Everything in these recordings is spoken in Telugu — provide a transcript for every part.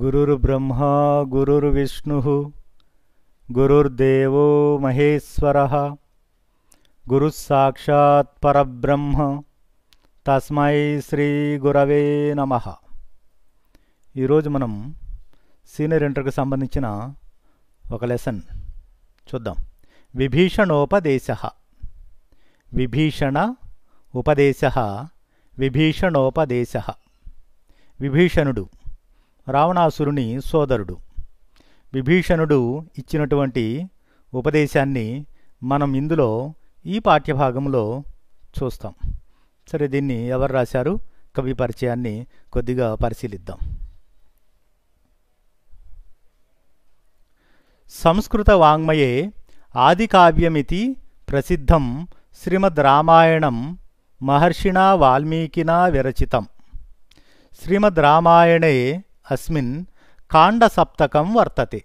గురుర్బ్రహ్మా గురుర్విష్ణుः గురుర్దేవో మహేశ్వరः గురుः సాక్షాత్ పరబ్రహ్మ తస్మై శ్రీ గురవే నమ ఈరోజు మనం సీనియర్ ఇంటర్కి సంబంధించిన ఒక లెసన్ చూద్దాం విభీషణోపదేశ విభీషణ ఉపదేశ విభీషణోపదేశ విభీషణుడు రావణాసురుని సోదరుడు విభీషణుడు ఇచ్చినటువంటి ఉపదేశాన్ని మనం ఇందులో ఈ పాఠ్యభాగంలో చూస్తాం సరే దీన్ని ఎవరు రాశారు కవి పరిచయాన్ని కొద్దిగా పరిశీలిద్దాం సంస్కృత వాంగ్మయే ఆదికావ్యమితి ప్రసిద్ధం శ్రీమద్ రామాయణం మహర్షిణా వాల్మీకినా విరచితం శ్రీమద్ రామాయణే అస్మిన్ కాండసప్తకం వర్తతే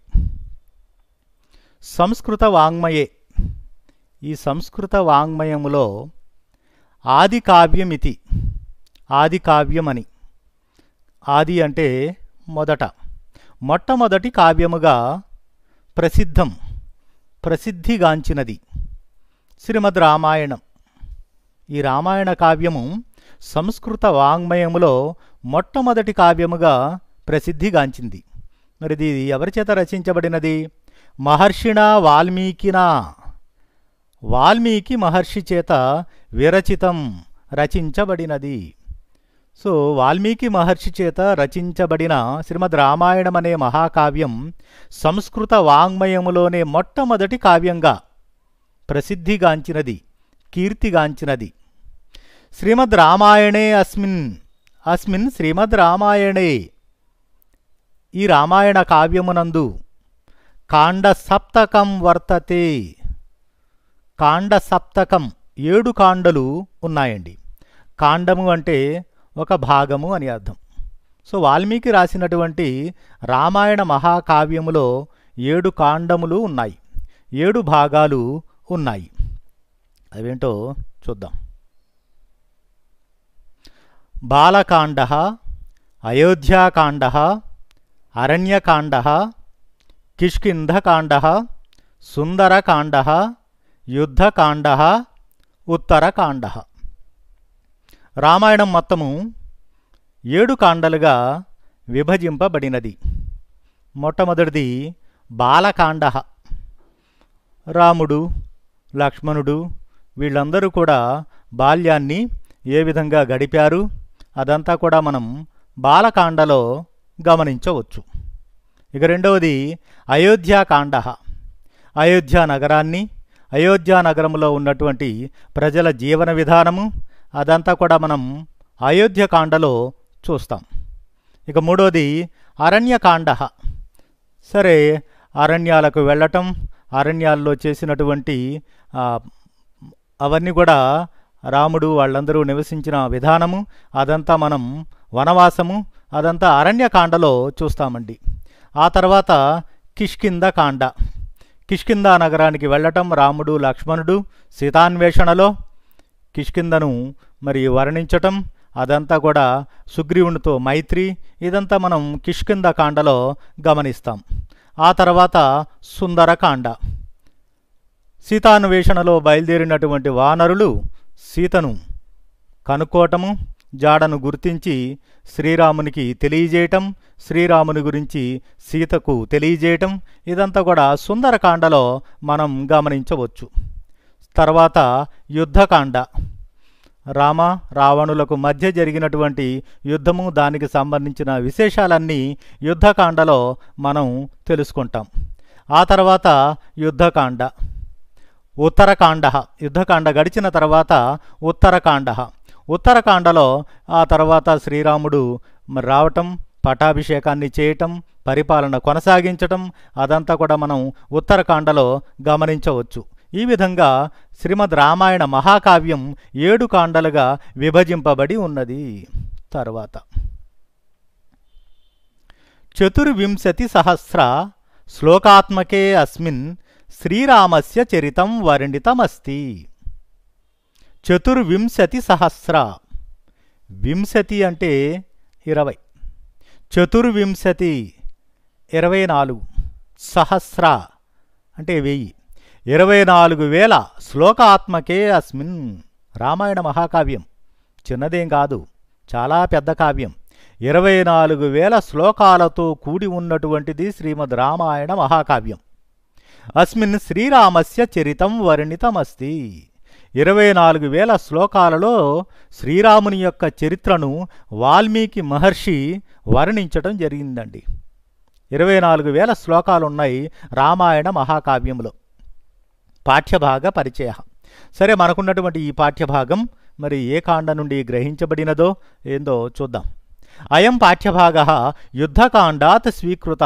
సంస్కృత వాంగ్మయే ఈ సంస్కృత వాంగ్మయములో ఆది కావ్యమితి ఆది కావ్యమని ఆది అంటే మొదట మొట్టమొదటి కావ్యముగా ప్రసిద్ధం ప్రసిద్ధిగాంచినది శ్రీమద్ రామాయణం ఈ రామాయణ కావ్యము సంస్కృత వాంగ్మయములో మొట్టమొదటి కావ్యముగా ప్రసిద్ధిగాంచింది మరి ఇది ఎవరి చేత రచించబడినది మహర్షిణ వాల్మీకినా వాల్మీకి మహర్షి చేత విరచితం రచించబడినది సో వాల్మీకి మహర్షి చేత రచించబడిన శ్రీమద్ రామాయణం అనే మహాకావ్యం సంస్కృత వాంగ్మయములోనే మొట్టమొదటి కావ్యంగా ప్రసిద్ధిగాంచినది కీర్తిగాంచినది శ్రీమద్ రామాయణే అస్మిన్ అస్మిన్ శ్రీమద్ రామాయణే ఈ రామాయణ కావ్యమునందు కాండ సప్తకం వర్తతే కాండ సప్తకం ఏడు కాండలు ఉన్నాయండి కాండము అంటే ఒక భాగము అని అర్థం సో వాల్మీకి రాసినటువంటి రామాయణ మహాకావ్యములో ఏడు కాండములు ఉన్నాయి ఏడు భాగాలు ఉన్నాయి అవేంటో చూద్దాం బాలకాండ అయోధ్యాకాండ అరణ్యకాండ కిష్కింధకాండ సుందరకాండ యుద్ధకాండ ఉత్తరకాండ రామాయణం మొత్తము ఏడు కాండలుగా విభజింపబడినది మొట్టమొదటిది బాలకాండ రాముడు లక్ష్మణుడు వీళ్ళందరూ కూడా బాల్యాన్ని ఏ విధంగా గడిపారు అదంతా కూడా మనం బాలకాండలో గమనించవచ్చు ఇక రెండవది అయోధ్యాకాండ అయోధ్య నగరాన్ని అయోధ్య నగరంలో ఉన్నటువంటి ప్రజల జీవన విధానము అదంతా కూడా మనం అయోధ్యకాండలో చూస్తాం ఇక మూడోది అరణ్యకాండ సరే అరణ్యాలకు వెళ్ళటం అరణ్యాల్లో చేసినటువంటి అవన్నీ కూడా రాముడు వాళ్ళందరూ నివసించిన విధానము అదంతా మనం వనవాసము అదంతా అరణ్యకాండలో చూస్తామండి ఆ తర్వాత కిష్కింద కాండ కిష్కింద నగరానికి వెళ్ళటం రాముడు లక్ష్మణుడు సీతాన్వేషణలో కిష్కిందను మరి వర్ణించటం అదంతా కూడా సుగ్రీవునితో మైత్రి ఇదంతా మనం కిష్కింద కాండలో గమనిస్తాం ఆ తర్వాత సుందరకాండ సీతాన్వేషణలో బయలుదేరినటువంటి వానరులు సీతను కనుక్కోవటము జాడను గుర్తించి శ్రీరామునికి తెలియజేయటం శ్రీరాముని గురించి సీతకు తెలియజేయటం ఇదంతా కూడా సుందరకాండలో మనం గమనించవచ్చు తర్వాత యుద్ధకాండ రామ రావణులకు మధ్య జరిగినటువంటి యుద్ధము దానికి సంబంధించిన విశేషాలన్నీ యుద్ధకాండలో మనం తెలుసుకుంటాం ఆ తర్వాత యుద్ధకాండ ఉత్తరకాండ యుద్ధకాండ గడిచిన తర్వాత ఉత్తరకాండ ఉత్తరకాండలో ఆ తర్వాత శ్రీరాముడు రావటం పటాభిషేకాన్ని చేయటం పరిపాలన కొనసాగించటం అదంతా కూడా మనం ఉత్తరకాండలో గమనించవచ్చు ఈ విధంగా శ్రీమద్ రామాయణ మహాకావ్యం ఏడు కాండలుగా విభజింపబడి ఉన్నది తర్వాత చతుర్వింశతి సహస్ర శ్లోకాత్మకే అస్మిన్ శ్రీరామస్య చరితం వర్ణితమస్తి చతుర్వింశతి సహస్ర వింశతి అంటే ఇరవై చతుర్వింశతి ఇరవై నాలుగు సహస్ర అంటే వెయ్యి ఇరవై నాలుగు వేల శ్లోకాత్మకే అస్మిన్ రామాయణ మహాకావ్యం చిన్నదేం కాదు చాలా పెద్ద కావ్యం ఇరవై నాలుగు వేల శ్లోకాలతో కూడి ఉన్నటువంటిది శ్రీమద్ రామాయణ మహాకావ్యం అస్మిన్ శ్రీరామస్య చరితం వర్ణితమస్తి ఇరవై నాలుగు వేల శ్లోకాలలో శ్రీరాముని యొక్క చరిత్రను వాల్మీకి మహర్షి వర్ణించటం జరిగిందండి ఇరవై నాలుగు వేల శ్లోకాలున్నాయి రామాయణ మహాకావ్యంలో పాఠ్యభాగ పరిచయ సరే మనకున్నటువంటి ఈ పాఠ్యభాగం మరి ఏ కాండ నుండి గ్రహించబడినదో ఏందో చూద్దాం అయం పాఠ్యభాగ యుద్ధకాండాత్ స్వీకృత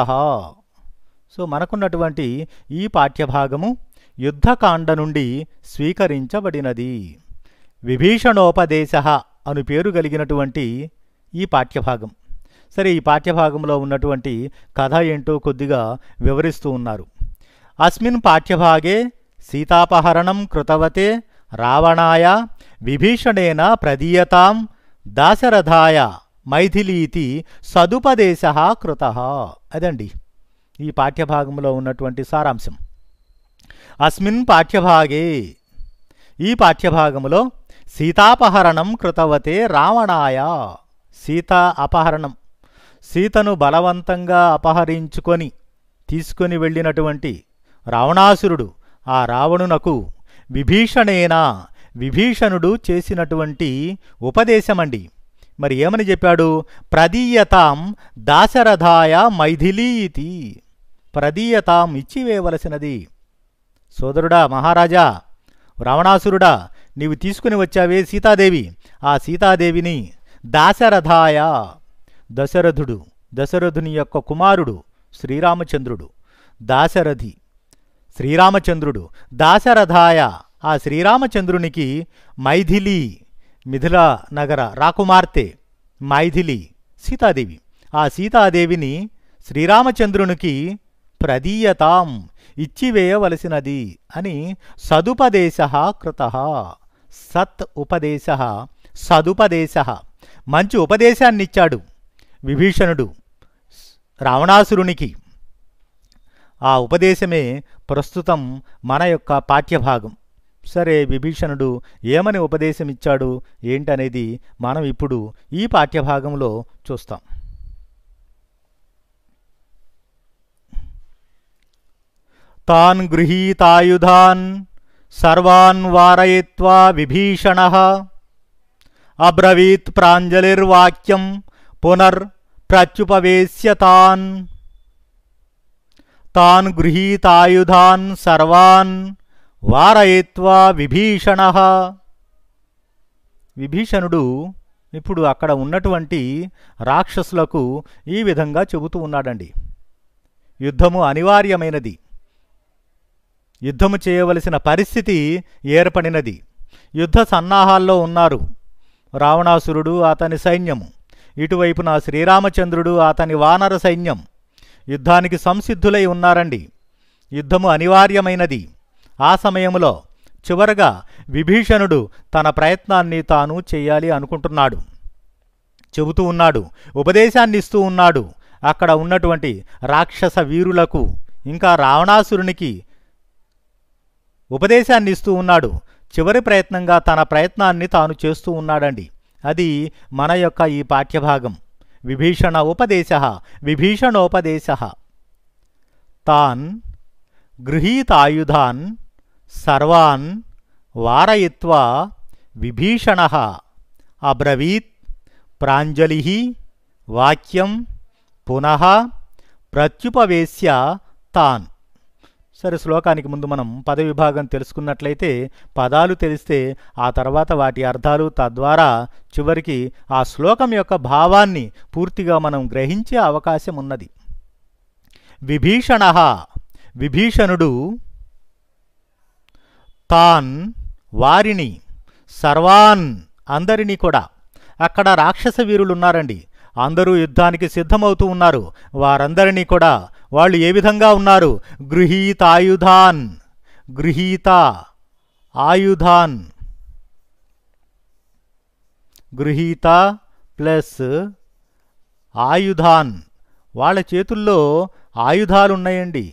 సో మనకున్నటువంటి ఈ పాఠ్యభాగము యుద్ధకాండ నుండి స్వీకరించబడినది విభీషణోపదేశ అను పేరు కలిగినటువంటి ఈ పాఠ్యభాగం సరే ఈ పాఠ్యభాగంలో ఉన్నటువంటి కథ ఏంటో కొద్దిగా వివరిస్తూ ఉన్నారు అస్మిన్ పాఠ్యభాగే సీతాపహరణం కృతవతే రావణాయ విభీషణేన ప్రదీయతాం దాశరథాయ మైథిలీతి సదుపదేశ కృత అదండి ఈ పాఠ్యభాగంలో ఉన్నటువంటి సారాంశం అస్మిన్ పాఠ్యభాగే ఈ పాఠ్యభాగములో సీతాపహరణం కృతవతే రావణాయ సీత అపహరణం సీతను బలవంతంగా అపహరించుకొని తీసుకొని వెళ్ళినటువంటి రావణాసురుడు ఆ రావణునకు విభీషణేనా విభీషణుడు చేసినటువంటి ఉపదేశమండి మరి ఏమని చెప్పాడు ప్రదీయతాం దాశరథాయ మైథిలీతి ప్రదీయతాం ఇచ్చివేయవలసినది సోదరుడా మహారాజా రావణాసురుడా నీవు తీసుకుని వచ్చావే సీతాదేవి ఆ సీతాదేవిని దాశరథాయ దశరథుడు దశరథుని యొక్క కుమారుడు శ్రీరామచంద్రుడు దాశరథి శ్రీరామచంద్రుడు దాశరథాయ ఆ శ్రీరామచంద్రునికి మైథిలి మిథిల నగర రాకుమార్తె మైథిలి సీతాదేవి ఆ సీతాదేవిని శ్రీరామచంద్రునికి ప్రదీయతాం ఇచ్చివేయవలసినది అని సదుపదేశ కృత సత్ ఉపదేశ సదుపదేశ మంచి ఉపదేశాన్నిచ్చాడు విభీషణుడు రావణాసురునికి ఆ ఉపదేశమే ప్రస్తుతం మన యొక్క పాఠ్యభాగం సరే విభీషణుడు ఏమని ఉపదేశం ఇచ్చాడు ఏంటనేది మనం ఇప్పుడు ఈ పాఠ్యభాగంలో చూస్తాం తాన్ గృహీతాయుధాన్ సర్వాన్ వారయిత్వా విభీషణ అబ్రవీత్ ప్రాంజలిర్వాక్యం పునర్ ప్రత్యుపవేశ్య తాన్ తాన్ గృహీతాయుధాన్ సర్వాన్ వారయిత్వా విభీషణ విభీషణుడు ఇప్పుడు అక్కడ ఉన్నటువంటి రాక్షసులకు ఈ విధంగా చెబుతూ ఉన్నాడండి యుద్ధము అనివార్యమైనది యుద్ధము చేయవలసిన పరిస్థితి ఏర్పడినది యుద్ధ సన్నాహాల్లో ఉన్నారు రావణాసురుడు అతని సైన్యము ఇటువైపున శ్రీరామచంద్రుడు అతని వానర సైన్యం యుద్ధానికి సంసిద్ధులై ఉన్నారండి యుద్ధము అనివార్యమైనది ఆ సమయంలో చివరగా విభీషణుడు తన ప్రయత్నాన్ని తాను చేయాలి అనుకుంటున్నాడు చెబుతూ ఉన్నాడు ఉపదేశాన్ని ఇస్తూ ఉన్నాడు అక్కడ ఉన్నటువంటి రాక్షస వీరులకు ఇంకా రావణాసురునికి ఉపదేశాన్ని ఇస్తూ ఉన్నాడు చివరి ప్రయత్నంగా తన ప్రయత్నాన్ని తాను చేస్తూ ఉన్నాడండి అది మన యొక్క ఈ పాఠ్యభాగం విభీషణ ఉపదేశ విభీషణోపదేశ తాన్ గృహీతాయుధాన్ సర్వాన్ వారయిత్వా విభీషణ అబ్రవీత్ ప్రాంజలి వాక్యం పునః ప్రత్యుపవేశ్య తాన్ సరే శ్లోకానికి ముందు మనం పద విభాగం తెలుసుకున్నట్లయితే పదాలు తెలిస్తే ఆ తర్వాత వాటి అర్థాలు తద్వారా చివరికి ఆ శ్లోకం యొక్క భావాన్ని పూర్తిగా మనం గ్రహించే అవకాశం ఉన్నది విభీషణ విభీషణుడు తాన్ వారిని సర్వాన్ అందరినీ కూడా అక్కడ రాక్షస వీరులు ఉన్నారండి అందరూ యుద్ధానికి సిద్ధమవుతూ ఉన్నారు వారందరినీ కూడా వాళ్ళు ఏ విధంగా ఉన్నారు గృహీత ఆయుధాన్ గృహీత ఆయుధాన్ గృహీత ప్లస్ ఆయుధాన్ వాళ్ళ చేతుల్లో ఆయుధాలున్నాయండి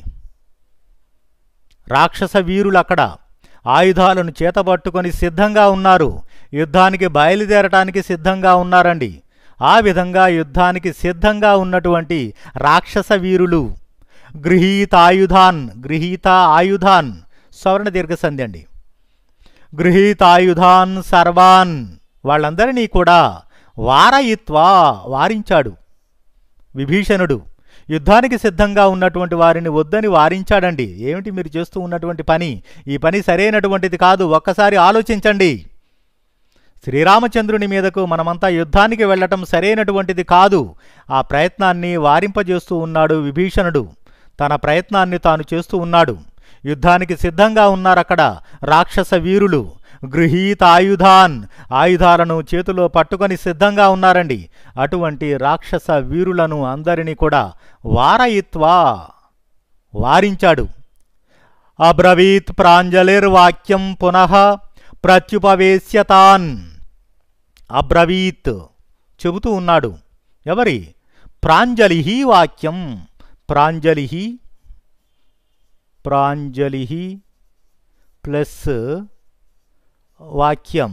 రాక్షస వీరులు అక్కడ ఆయుధాలను చేతబట్టుకొని సిద్ధంగా ఉన్నారు యుద్ధానికి బయలుదేరటానికి సిద్ధంగా ఉన్నారండి ఆ విధంగా యుద్ధానికి సిద్ధంగా ఉన్నటువంటి రాక్షస వీరులు గృహీతాయుధాన్ గృహీత ఆయుధాన్ సవర్ణ దీర్ఘసంధి అండి గృహీతాయుధాన్ సర్వాన్ వాళ్ళందరినీ కూడా వారయిత్వా వారించాడు విభీషణుడు యుద్ధానికి సిద్ధంగా ఉన్నటువంటి వారిని వద్దని వారించాడండి ఏమిటి మీరు చేస్తూ ఉన్నటువంటి పని ఈ పని సరైనటువంటిది కాదు ఒక్కసారి ఆలోచించండి శ్రీరామచంద్రుని మీదకు మనమంతా యుద్ధానికి వెళ్ళటం సరైనటువంటిది కాదు ఆ ప్రయత్నాన్ని వారింపజేస్తూ ఉన్నాడు విభీషణుడు తన ప్రయత్నాన్ని తాను చేస్తూ ఉన్నాడు యుద్ధానికి సిద్ధంగా ఉన్నారక్కడ రాక్షస వీరులు గృహీత ఆయుధాన్ ఆయుధాలను చేతిలో పట్టుకొని సిద్ధంగా ఉన్నారండి అటువంటి రాక్షస వీరులను అందరినీ కూడా వారయిత్వా వారించాడు అబ్రవీత్ ప్రాంజలిర్వాక్యం పునః ప్రత్యుపవేశ్యతాన్ అబ్రవీత్ చెబుతూ ఉన్నాడు ఎవరి ప్రాంజలి వాక్యం ప్రాంజలి ప్రాంజలి ప్లస్ వాక్యం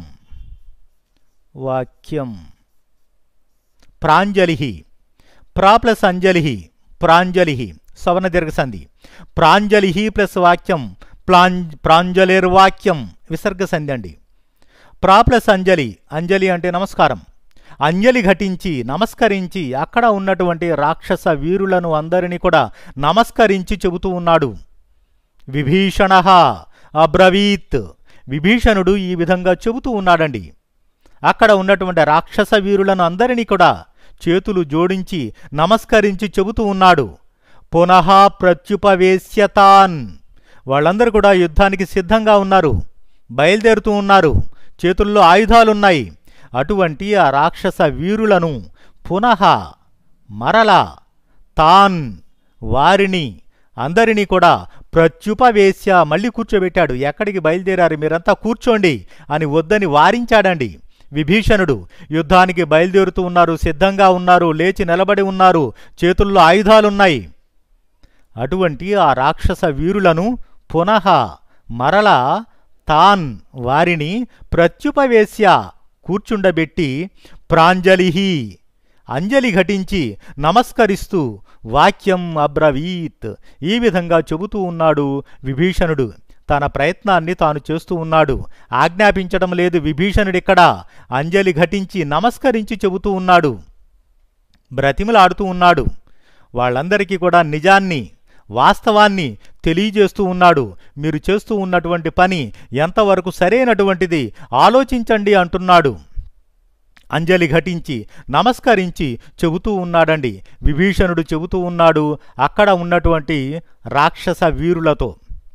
వాక్యం ప్రాంజలి ప్రా ప్లస్ అంజలి ప్రాంజలి సవర్ణ దీర్ఘసంధి ప్రాంజలి ప్లస్ వాక్యం ప్లాంజ్ ప్రాంజలిర్వాక్యం విసర్గ సంధి అండి ప్రా ప్లస్ అంజలి అంజలి అంటే నమస్కారం అంజలి ఘటించి నమస్కరించి అక్కడ ఉన్నటువంటి రాక్షస వీరులను అందరినీ కూడా నమస్కరించి చెబుతూ ఉన్నాడు విభీషణ అబ్రవీత్ విభీషణుడు ఈ విధంగా చెబుతూ ఉన్నాడండి అక్కడ ఉన్నటువంటి రాక్షస వీరులను అందరినీ కూడా చేతులు జోడించి నమస్కరించి చెబుతూ ఉన్నాడు పునః ప్రత్యుపవేశ్యతాన్ వాళ్ళందరూ కూడా యుద్ధానికి సిద్ధంగా ఉన్నారు బయలుదేరుతూ ఉన్నారు చేతుల్లో ఆయుధాలున్నాయి అటువంటి ఆ రాక్షస వీరులను పునః మరలా తాన్ వారిని అందరినీ కూడా ప్రత్యుపవేశ్య మళ్ళీ కూర్చోబెట్టాడు ఎక్కడికి బయలుదేరారు మీరంతా కూర్చోండి అని వద్దని వారించాడండి విభీషణుడు యుద్ధానికి బయలుదేరుతూ ఉన్నారు సిద్ధంగా ఉన్నారు లేచి నిలబడి ఉన్నారు చేతుల్లో ఆయుధాలున్నాయి అటువంటి ఆ రాక్షస వీరులను పునః మరలా తాన్ వారిని ప్రత్యుపవేశ్య కూర్చుండబెట్టి ప్రాంజలిహి అంజలి ఘటించి నమస్కరిస్తూ వాక్యం అబ్రవీత్ ఈ విధంగా చెబుతూ ఉన్నాడు విభీషణుడు తన ప్రయత్నాన్ని తాను చేస్తూ ఉన్నాడు ఆజ్ఞాపించడం లేదు విభీషణుడిక్కడ అంజలి ఘటించి నమస్కరించి చెబుతూ ఉన్నాడు బ్రతిమలాడుతూ ఉన్నాడు వాళ్ళందరికీ కూడా నిజాన్ని వాస్తవాన్ని తెలియజేస్తూ ఉన్నాడు మీరు చేస్తూ ఉన్నటువంటి పని ఎంతవరకు సరైనటువంటిది ఆలోచించండి అంటున్నాడు అంజలి ఘటించి నమస్కరించి చెబుతూ ఉన్నాడండి విభీషణుడు చెబుతూ ఉన్నాడు అక్కడ ఉన్నటువంటి రాక్షస వీరులతో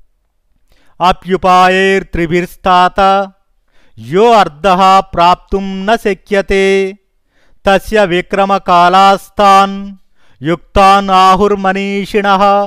అప్యుపాయైర్త్రిభిర్స్తాత యో అర్ధ ప్రాప్తుం న శక్యతే తస్య విక్రమకాలాస్తాన్ యుక్తాన్ ఆహుర్మనీషిణ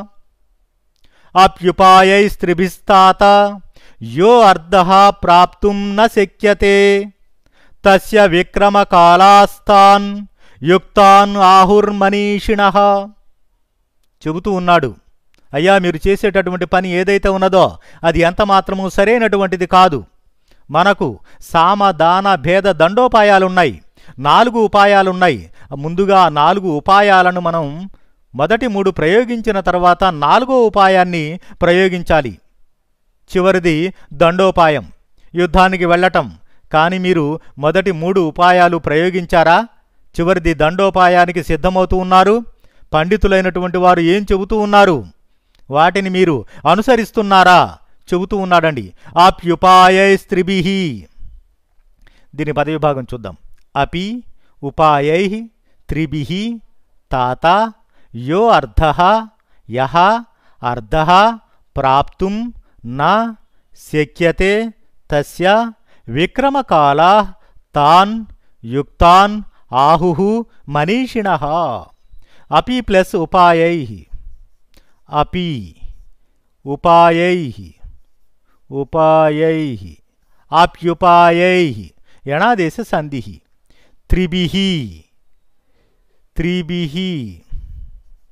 అప్యుపాయైస్త్రిభిస్తాత యో అర్ధ ప్రాప్తుం న శక్యతే తస్య విక్రమకాలాస్తాన్ యుక్తాన్ ఆహుర్మనీషిణ చెబుతూ ఉన్నాడు అయ్యా మీరు చేసేటటువంటి పని ఏదైతే ఉన్నదో అది ఎంత మాత్రము సరైనటువంటిది కాదు మనకు సామ దాన భేద దండోపాయాలున్నాయి నాలుగు ఉపాయాలున్నాయి ముందుగా నాలుగు ఉపాయాలను మనం మొదటి మూడు ప్రయోగించిన తర్వాత నాలుగో ఉపాయాన్ని ప్రయోగించాలి చివరిది దండోపాయం యుద్ధానికి వెళ్ళటం కానీ మీరు మొదటి మూడు ఉపాయాలు ప్రయోగించారా చివరిది దండోపాయానికి సిద్ధమవుతూ ఉన్నారు పండితులైనటువంటి వారు ఏం చెబుతూ ఉన్నారు వాటిని మీరు అనుసరిస్తున్నారా చెబుతూ ఉన్నాడండి ఆప్యుపాయై స్త్రిభి దీని పదవిభాగం చూద్దాం అపి ఉపాయై త్రిభి తాత యో అర్ధ యహ అర్ధ ప్రాప్తుం న శక్యతే తస్య విక్రమకాల తాన్ యుక్తాన్ ఆహు మనీషిణ అపి ప్లస్ ఉపాయై అపి ఉపాయై ఉపాయై ఆప్యుపాయై యణాదేశ సంధి త్రిభి త్రిభి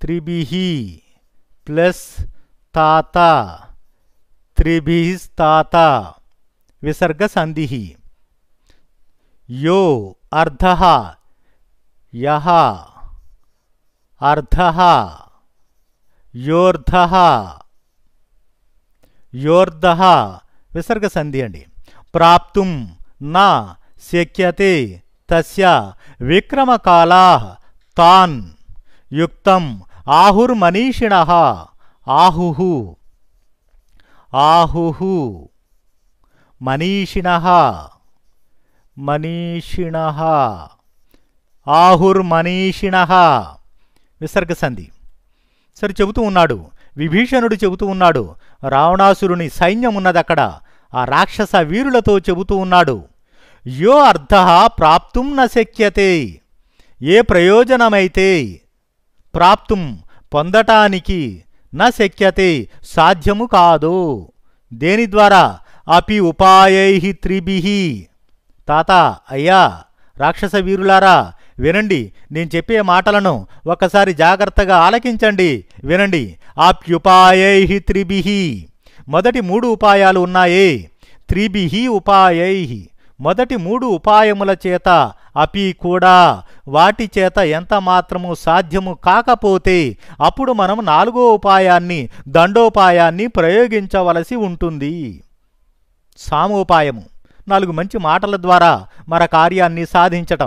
త్రిభిహి ప్లస్ తాత త్రిభిస్తాత విసర్గ సంధి యో అర్ధ యహ అర్ధ యోర్ధ యోర్ధ విసర్గ సంధి అండి ప్రాప్తుం నా శక్యతే తస్య విక్రమకాలా తాన్ యుక్తం ఆహుర్మనీషిణ ఆహు ఆహు మనీషిణ మనీషిణ ఆహుర్మనీషిణ విసర్గ సంధి సరే చెబుతూ ఉన్నాడు విభీషణుడు చెబుతూ ఉన్నాడు రావణాసురుని సైన్యం ఉన్నది అక్కడ ఆ రాక్షస వీరులతో చెబుతూ ఉన్నాడు యో అర్థ ప్రాప్తుం న శక్యతే ఏ ప్రయోజనమైతే ప్రాప్తుం పొందటానికి న శక్యతే సాధ్యము కాదు దేని ద్వారా అపి ఉపాయై త్రిభిః తాత అయ్యా రాక్షస వీరులారా వినండి నేను చెప్పే మాటలను ఒకసారి జాగ్రత్తగా ఆలకించండి వినండి ఆప్యుపాయై త్రిభిః మొదటి మూడు ఉపాయాలు ఉన్నాయే త్రిభిః ఉపాయై మొదటి మూడు ఉపాయముల చేత అపి కూడా వాటి చేత ఎంత మాత్రము సాధ్యము కాకపోతే అప్పుడు మనం నాలుగో ఉపాయాన్ని దండోపాయాన్ని ప్రయోగించవలసి ఉంటుంది సామోపాయము నాలుగు మంచి మాటల ద్వారా మన కార్యాన్ని సాధించటం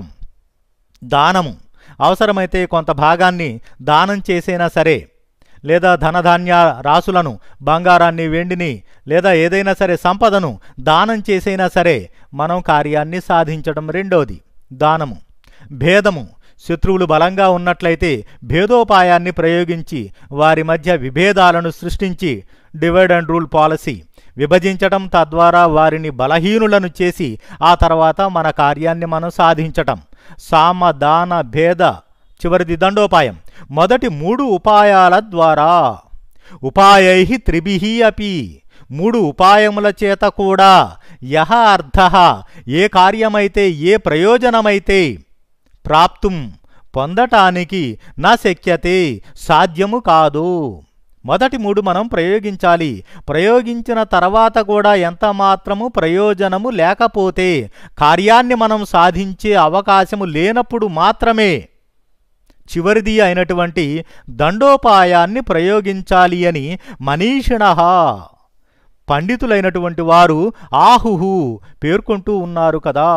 దానము అవసరమైతే కొంత భాగాన్ని దానం చేసైనా సరే లేదా ధనధాన్య రాసులను బంగారాన్ని వెండిని లేదా ఏదైనా సరే సంపదను దానం చేసైనా సరే మనం కార్యాన్ని సాధించడం రెండోది దానము భేదము శత్రువులు బలంగా ఉన్నట్లయితే భేదోపాయాన్ని ప్రయోగించి వారి మధ్య విభేదాలను సృష్టించి డివైడ్ అండ్ రూల్ పాలసీ విభజించటం తద్వారా వారిని బలహీనులను చేసి ఆ తర్వాత మన కార్యాన్ని మనం సాధించటం సామ దాన భేద చివరిది దండోపాయం మొదటి మూడు ఉపాయాల ద్వారా ఉపాయై త్రిభిః అపి మూడు ఉపాయముల చేత కూడా యహ అర్థ ఏ కార్యమైతే ఏ ప్రయోజనమైతే ప్రాప్తుం పొందటానికి నా శక్యతే సాధ్యము కాదు మొదటి మూడు మనం ప్రయోగించాలి ప్రయోగించిన తర్వాత కూడా ఎంత మాత్రము ప్రయోజనము లేకపోతే కార్యాన్ని మనం సాధించే అవకాశము లేనప్పుడు మాత్రమే చివరిది అయినటువంటి దండోపాయాన్ని ప్రయోగించాలి అని మనీషిణ పండితులైనటువంటి వారు ఆహుహు పేర్కొంటూ ఉన్నారు కదా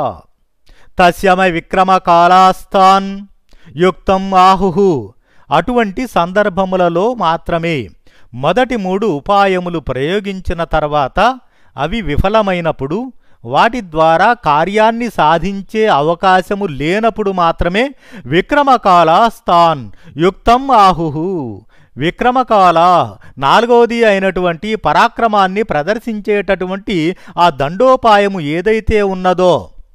తస్యమ విక్రమ కాలాస్తాన్ యుక్తం ఆహుహు అటువంటి సందర్భములలో మాత్రమే మొదటి మూడు ఉపాయములు ప్రయోగించిన తర్వాత అవి విఫలమైనప్పుడు వాటి ద్వారా కార్యాన్ని సాధించే అవకాశము లేనప్పుడు మాత్రమే విక్రమకాల స్థాన్ యుక్తం ఆహుహు విక్రమకాల నాలుగవది అయినటువంటి పరాక్రమాన్ని ప్రదర్శించేటటువంటి ఆ దండోపాయము ఏదైతే ఉన్నదో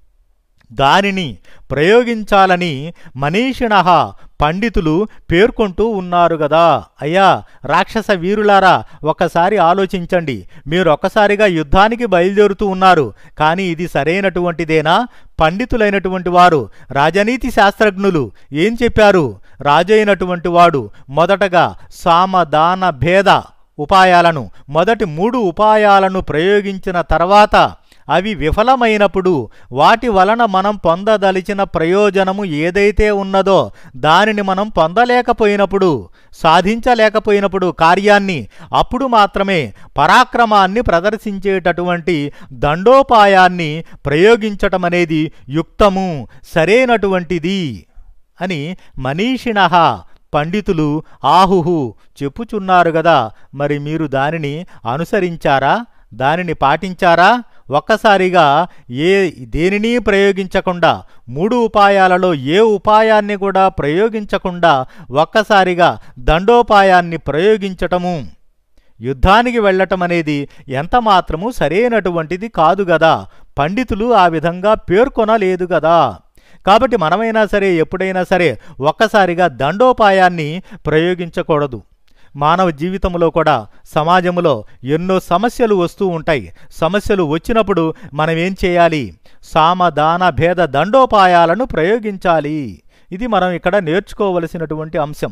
దానిని ప్రయోగించాలని మనీషిణ పండితులు పేర్కొంటూ ఉన్నారు గదా అయ్యా రాక్షస వీరులారా ఒక్కసారి ఆలోచించండి మీరు ఒక్కసారిగా యుద్ధానికి బయలుదేరుతూ ఉన్నారు కానీ ఇది సరైనటువంటిదేనా పండితులైనటువంటి వారు రాజనీతి శాస్త్రజ్ఞులు ఏం చెప్పారు రాజైనటువంటి వాడు మొదటగా సామ దాన భేద ఉపాయాలను మొదటి మూడు ఉపాయాలను ప్రయోగించిన తర్వాత అవి విఫలమైనప్పుడు వాటి వలన మనం పొందదలిచిన ప్రయోజనము ఏదైతే ఉన్నదో దానిని మనం పొందలేకపోయినప్పుడు సాధించలేకపోయినప్పుడు కార్యాన్ని అప్పుడు మాత్రమే పరాక్రమాన్ని ప్రదర్శించేటటువంటి దండోపాయాన్ని ప్రయోగించటం అనేది యుక్తము సరైనటువంటిది అని మనీషిణ పండితులు ఆహుహు చెప్పుచున్నారు గదా మరి మీరు దానిని అనుసరించారా దానిని పాటించారా ఒక్కసారిగా ఏ దేనిని ప్రయోగించకుండా మూడు ఉపాయాలలో ఏ ఉపాయాన్ని కూడా ప్రయోగించకుండా ఒక్కసారిగా దండోపాయాన్ని ప్రయోగించటము యుద్ధానికి వెళ్ళటం అనేది ఎంత మాత్రము సరైనటువంటిది కాదు గదా పండితులు ఆ విధంగా పేర్కొనలేదు గదా కాబట్టి మనమైనా సరే ఎప్పుడైనా సరే ఒక్కసారిగా దండోపాయాన్ని ప్రయోగించకూడదు మానవ జీవితంలో కూడా సమాజంలో ఎన్నో సమస్యలు వస్తూ ఉంటాయి సమస్యలు వచ్చినప్పుడు మనం ఏం చేయాలి సామ దాన భేద దండోపాయాలను ప్రయోగించాలి ఇది మనం ఇక్కడ నేర్చుకోవలసినటువంటి అంశం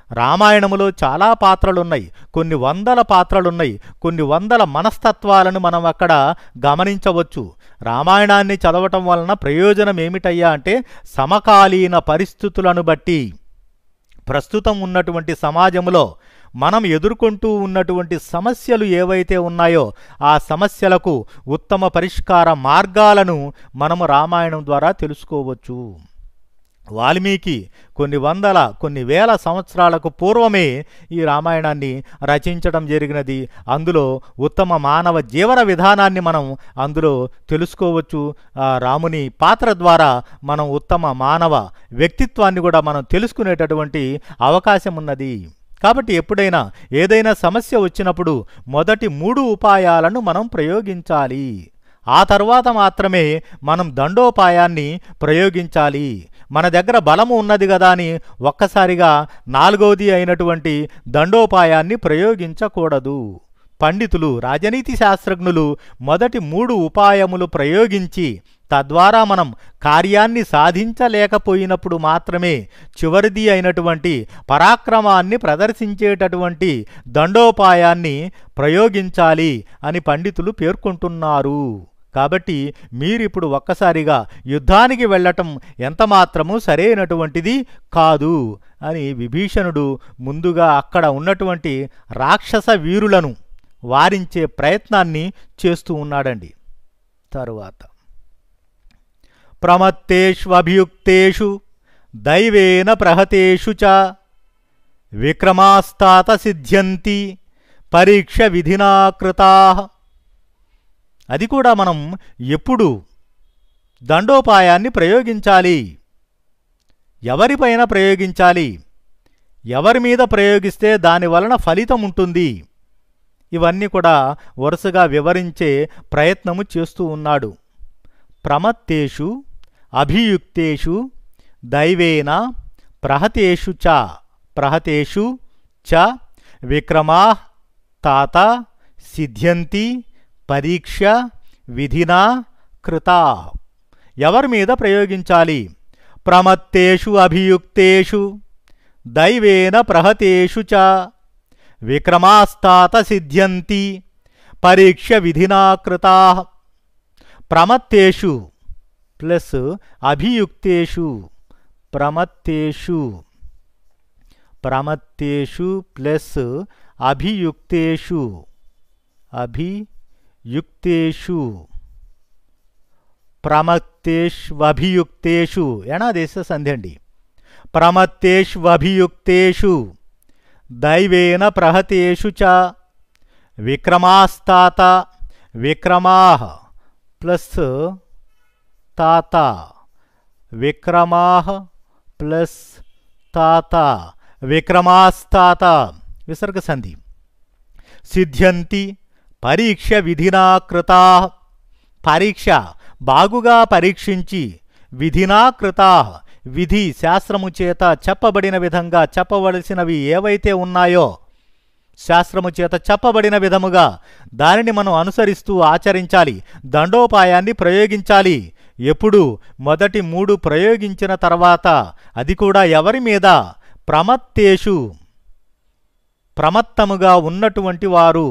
రామాయణములో చాలా పాత్రలున్నాయి కొన్ని వందల పాత్రలున్నాయి కొన్ని వందల మనస్తత్వాలను మనం అక్కడ గమనించవచ్చు రామాయణాన్ని చదవటం వలన ప్రయోజనం ఏమిటయ్యా అంటే సమకాలీన పరిస్థితులను బట్టి ప్రస్తుతం ఉన్నటువంటి సమాజంలో మనం ఎదుర్కొంటూ ఉన్నటువంటి సమస్యలు ఏవైతే ఉన్నాయో ఆ సమస్యలకు ఉత్తమ పరిష్కార మార్గాలను మనము రామాయణం ద్వారా తెలుసుకోవచ్చు వాల్మీకి కొన్ని వందల కొన్ని వేల సంవత్సరాలకు పూర్వమే ఈ రామాయణాన్ని రచించడం జరిగినది అందులో ఉత్తమ మానవ జీవన విధానాన్ని మనం అందులో తెలుసుకోవచ్చు ఆ రాముని పాత్ర ద్వారా మనం ఉత్తమ మానవ వ్యక్తిత్వాన్ని కూడా మనం తెలుసుకునేటటువంటి అవకాశం ఉన్నది కాబట్టి ఎప్పుడైనా ఏదైనా సమస్య వచ్చినప్పుడు మొదటి మూడు ఉపాయాలను మనం ప్రయోగించాలి ఆ తర్వాత మాత్రమే మనం దండోపాయాన్ని ప్రయోగించాలి మన దగ్గర బలము ఉన్నది కదా అని ఒక్కసారిగా నాలుగవది అయినటువంటి దండోపాయాన్ని ప్రయోగించకూడదు పండితులు రాజనీతి శాస్త్రజ్ఞులు మొదటి మూడు ఉపాయములు ప్రయోగించి తద్వారా మనం కార్యాన్ని సాధించలేకపోయినప్పుడు మాత్రమే చివరిది అయినటువంటి పరాక్రమాన్ని ప్రదర్శించేటటువంటి దండోపాయాన్ని ప్రయోగించాలి అని పండితులు పేర్కొంటున్నారు కాబట్టి మీరిప్పుడు ఒక్కసారిగా యుద్ధానికి వెళ్ళటం ఎంతమాత్రము సరైనటువంటిది కాదు అని విభీషణుడు ముందుగా అక్కడ ఉన్నటువంటి రాక్షస వీరులను వారించే ప్రయత్నాన్ని చేస్తూ ఉన్నాడండి తరువాత ప్రమత్తేష్వభియుక్తేషు దైవేన ప్రహతేషు చ విక్రమాస్తాత సిద్ధ్యంతి పరీక్ష విధినా కృతా అది కూడా మనం ఎప్పుడు దండోపాయాన్ని ప్రయోగించాలి ఎవరిపైన ప్రయోగించాలి ఎవరి మీద ప్రయోగిస్తే దాని వలన ఫలితం ఉంటుంది ఇవన్నీ కూడా వరుసగా వివరించే ప్రయత్నము చేస్తూ ఉన్నాడు ప్రమత్తేషు అభియుక్తేషు దైవేన ప్రహతేషు చ ప్రహతేషు చ విక్రమా తాత సిద్ధ్యంతి పరీక్ష విధినా కృతా ఎవరి మీద ప్రయోగించాలి ప్రమత్తేషు అభియుక్తేషు దైవేన ప్రహతేషు చ విక్రమాస్తాత సిద్ధ్యంతి పరీక్ష విధినా కృతా ప్రమత్తేషు ప్లస్ అభియుక్తేషు ప్రమత్తేషు ప్రమత్తేషు ప్లస్ అభియుక్తేషు అభియుక్తేషు ప్రమత్తేష్వభియుక్తేషు ఎణాదేశ సంధి అండి ప్రమత్తేష్వభియుక్తేషు దైవేన ప్రహతేషు చ విక్రమాస్తాత విక్రమా ప్లస్ తాత విక్రమా ప్లస్ తాత విక్రమాస్తాత విసర్గ సంధి సిద్ధ్యంతి పరీక్ష విధినా కృతా పరీక్ష బాగుగా పరీక్షించి విధినా కృతా విధి శాస్త్రము చేత చెప్పబడిన విధంగా చెప్పవలసినవి ఏవైతే ఉన్నాయో శాస్త్రము చేత చెప్పబడిన విధముగా దానిని మనం అనుసరిస్తూ ఆచరించాలి దండోపాయాన్ని ప్రయోగించాలి ఎప్పుడు మొదటి మూడు ప్రయోగించిన తర్వాత అది కూడా ఎవరి మీద ప్రమత్తేషు ప్రమత్తముగా ఉన్నటువంటి వారు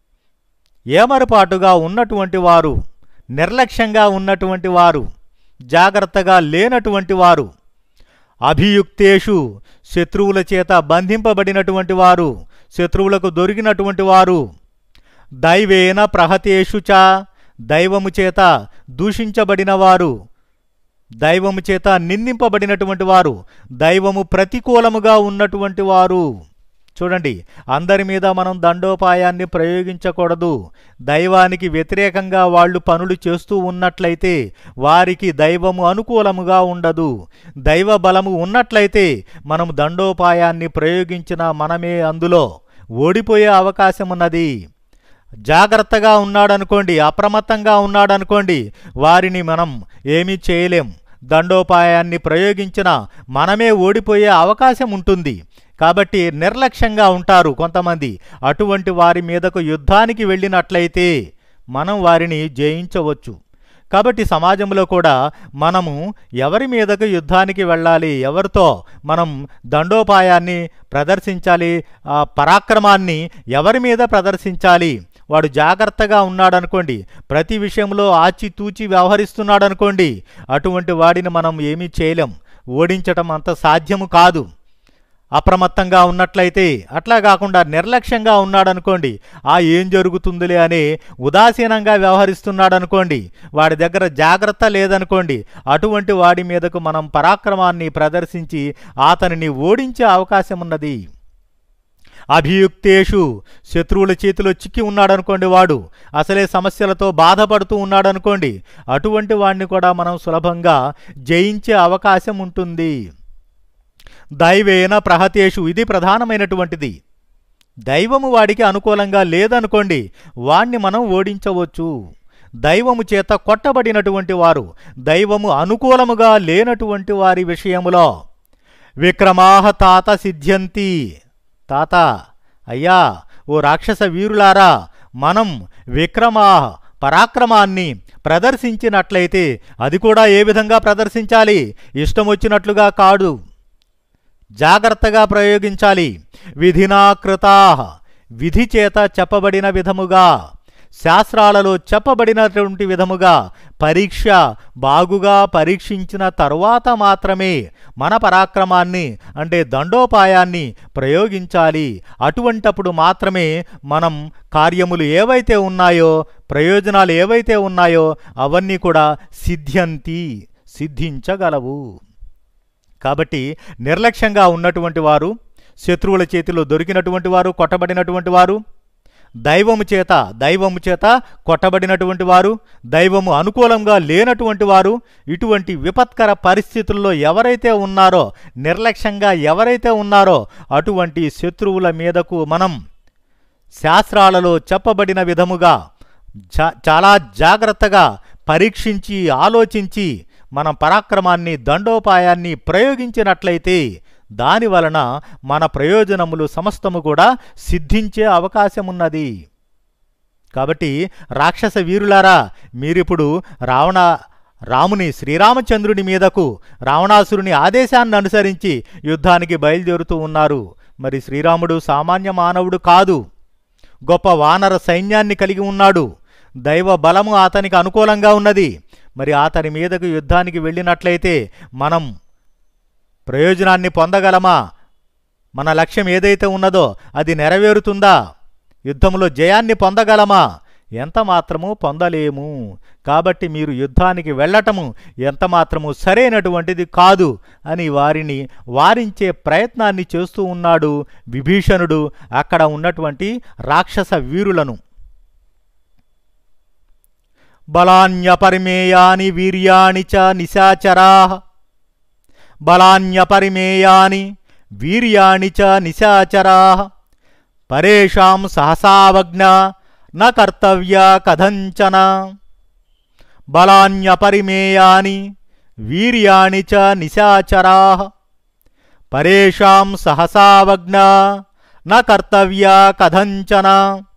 ఏమరపాటుగా ఉన్నటువంటి వారు నిర్లక్ష్యంగా ఉన్నటువంటి వారు జాగ్రత్తగా లేనటువంటి వారు అభియుక్తేషు శత్రువుల చేత బంధింపబడినటువంటి వారు శత్రువులకు దొరికినటువంటి వారు దైవేన ప్రహతేషు చ దైవము చేత దూషించబడిన వారు దైవము చేత నిందింపబడినటువంటి వారు దైవము ప్రతికూలముగా ఉన్నటువంటి వారు చూడండి అందరి మీద మనం దండోపాయాన్ని ప్రయోగించకూడదు దైవానికి వ్యతిరేకంగా వాళ్ళు పనులు చేస్తూ ఉన్నట్లయితే వారికి దైవము అనుకూలముగా ఉండదు దైవ బలము ఉన్నట్లయితే మనం దండోపాయాన్ని ప్రయోగించిన మనమే అందులో ఓడిపోయే అవకాశం ఉన్నది జాగ్రత్తగా ఉన్నాడనుకోండి అప్రమత్తంగా ఉన్నాడనుకోండి వారిని మనం ఏమీ చేయలేం దండోపాయాన్ని ప్రయోగించిన మనమే ఓడిపోయే అవకాశం ఉంటుంది కాబట్టి నిర్లక్ష్యంగా ఉంటారు కొంతమంది అటువంటి వారి మీదకు యుద్ధానికి వెళ్ళినట్లయితే మనం వారిని జయించవచ్చు కాబట్టి సమాజంలో కూడా మనము ఎవరి మీదకు యుద్ధానికి వెళ్ళాలి ఎవరితో మనం దండోపాయాన్ని ప్రదర్శించాలి ఆ పరాక్రమాన్ని ఎవరి మీద ప్రదర్శించాలి వాడు జాగ్రత్తగా ఉన్నాడనుకోండి ప్రతి విషయంలో ఆచితూచి వ్యవహరిస్తున్నాడనుకోండి అటువంటి వాడిని మనం ఏమీ చేయలేం ఓడించటం అంత సాధ్యము కాదు అప్రమత్తంగా ఉన్నట్లయితే అట్లా కాకుండా నిర్లక్ష్యంగా ఉన్నాడనుకోండి ఆ ఏం జరుగుతుందిలే అని ఉదాసీనంగా వ్యవహరిస్తున్నాడనుకోండి వాడి దగ్గర జాగ్రత్త లేదనుకోండి అటువంటి వాడి మీదకు మనం పరాక్రమాన్ని ప్రదర్శించి అతనిని ఓడించే అవకాశం ఉన్నది అభియుక్తేషు శత్రువుల చేతిలో చిక్కి ఉన్నాడనుకోండి వాడు అసలే సమస్యలతో బాధపడుతూ ఉన్నాడనుకోండి అటువంటి వాడిని కూడా మనం సులభంగా జయించే అవకాశం ఉంటుంది దైవేన ప్రహతేషు ఇది ప్రధానమైనటువంటిది దైవము వాడికి అనుకూలంగా లేదనుకోండి వాణ్ణి మనం ఓడించవచ్చు దైవము చేత కొట్టబడినటువంటి వారు దైవము అనుకూలముగా లేనటువంటి వారి విషయములో విక్రమాహ తాత సిద్ధ్యంతి తాత అయ్యా ఓ రాక్షస వీరులారా మనం విక్రమాహ పరాక్రమాన్ని ప్రదర్శించినట్లయితే అది కూడా ఏ విధంగా ప్రదర్శించాలి ఇష్టం వచ్చినట్లుగా కాదు జాగ్రత్తగా ప్రయోగించాలి విధినాకృతా విధి చేత చెప్పబడిన విధముగా శాస్త్రాలలో చెప్పబడినటువంటి విధముగా పరీక్ష బాగుగా పరీక్షించిన తరువాత మాత్రమే మన పరాక్రమాన్ని అంటే దండోపాయాన్ని ప్రయోగించాలి అటువంటప్పుడు మాత్రమే మనం కార్యములు ఏవైతే ఉన్నాయో ప్రయోజనాలు ఏవైతే ఉన్నాయో అవన్నీ కూడా సిద్ధ్యంతి సిద్ధించగలవు కాబట్టి నిర్లక్ష్యంగా ఉన్నటువంటి వారు శత్రువుల చేతిలో దొరికినటువంటి వారు కొట్టబడినటువంటి వారు దైవము చేత దైవము చేత కొట్టబడినటువంటి వారు దైవము అనుకూలంగా లేనటువంటి వారు ఇటువంటి విపత్కర పరిస్థితుల్లో ఎవరైతే ఉన్నారో నిర్లక్ష్యంగా ఎవరైతే ఉన్నారో అటువంటి శత్రువుల మీదకు మనం శాస్త్రాలలో చెప్పబడిన విధముగా చా- చాలా జాగ్రత్తగా పరీక్షించి ఆలోచించి మనం పరాక్రమాన్ని దండోపాయాన్ని ప్రయోగించినట్లయితే దాని వలన మన ప్రయోజనములు సమస్తము కూడా సిద్ధించే అవకాశమున్నది కాబట్టి రాక్షస వీరులారా మీరిప్పుడు రావణ రాముని శ్రీరామచంద్రుని మీదకు రావణాసురుని ఆదేశాన్ని అనుసరించి యుద్ధానికి బయలుదేరుతూ ఉన్నారు మరి శ్రీరాముడు సామాన్య మానవుడు కాదు గొప్ప వానర సైన్యాన్ని కలిగి ఉన్నాడు దైవ బలము అతనికి అనుకూలంగా ఉన్నది మరి అతని మీదకు యుద్ధానికి వెళ్ళినట్లయితే మనం ప్రయోజనాన్ని పొందగలమా మన లక్ష్యం ఏదైతే ఉన్నదో అది నెరవేరుతుందా యుద్ధంలో జయాన్ని పొందగలమా ఎంత మాత్రము పొందలేము కాబట్టి మీరు యుద్ధానికి వెళ్ళటము ఎంత మాత్రము సరైనటువంటిది కాదు అని వారిని వారించే ప్రయత్నాన్ని చేస్తూ ఉన్నాడు విభీషణుడు అక్కడ ఉన్నటువంటి రాక్షస వీరులను బలాన్యపరిమేయాని వీర్యాణి చ నిశాచరా బలాన్యపరిమేయాని వీర్యాణి చ నిశాచరా పరేషాం సహసావజ్ఞ న కర్తవ్య కథంచన బలాన్యపరిమేయాని వీర్యాణి చ నిశాచరా పరేషాం సహసావజ్ఞ న కర్తవ్య కథంచన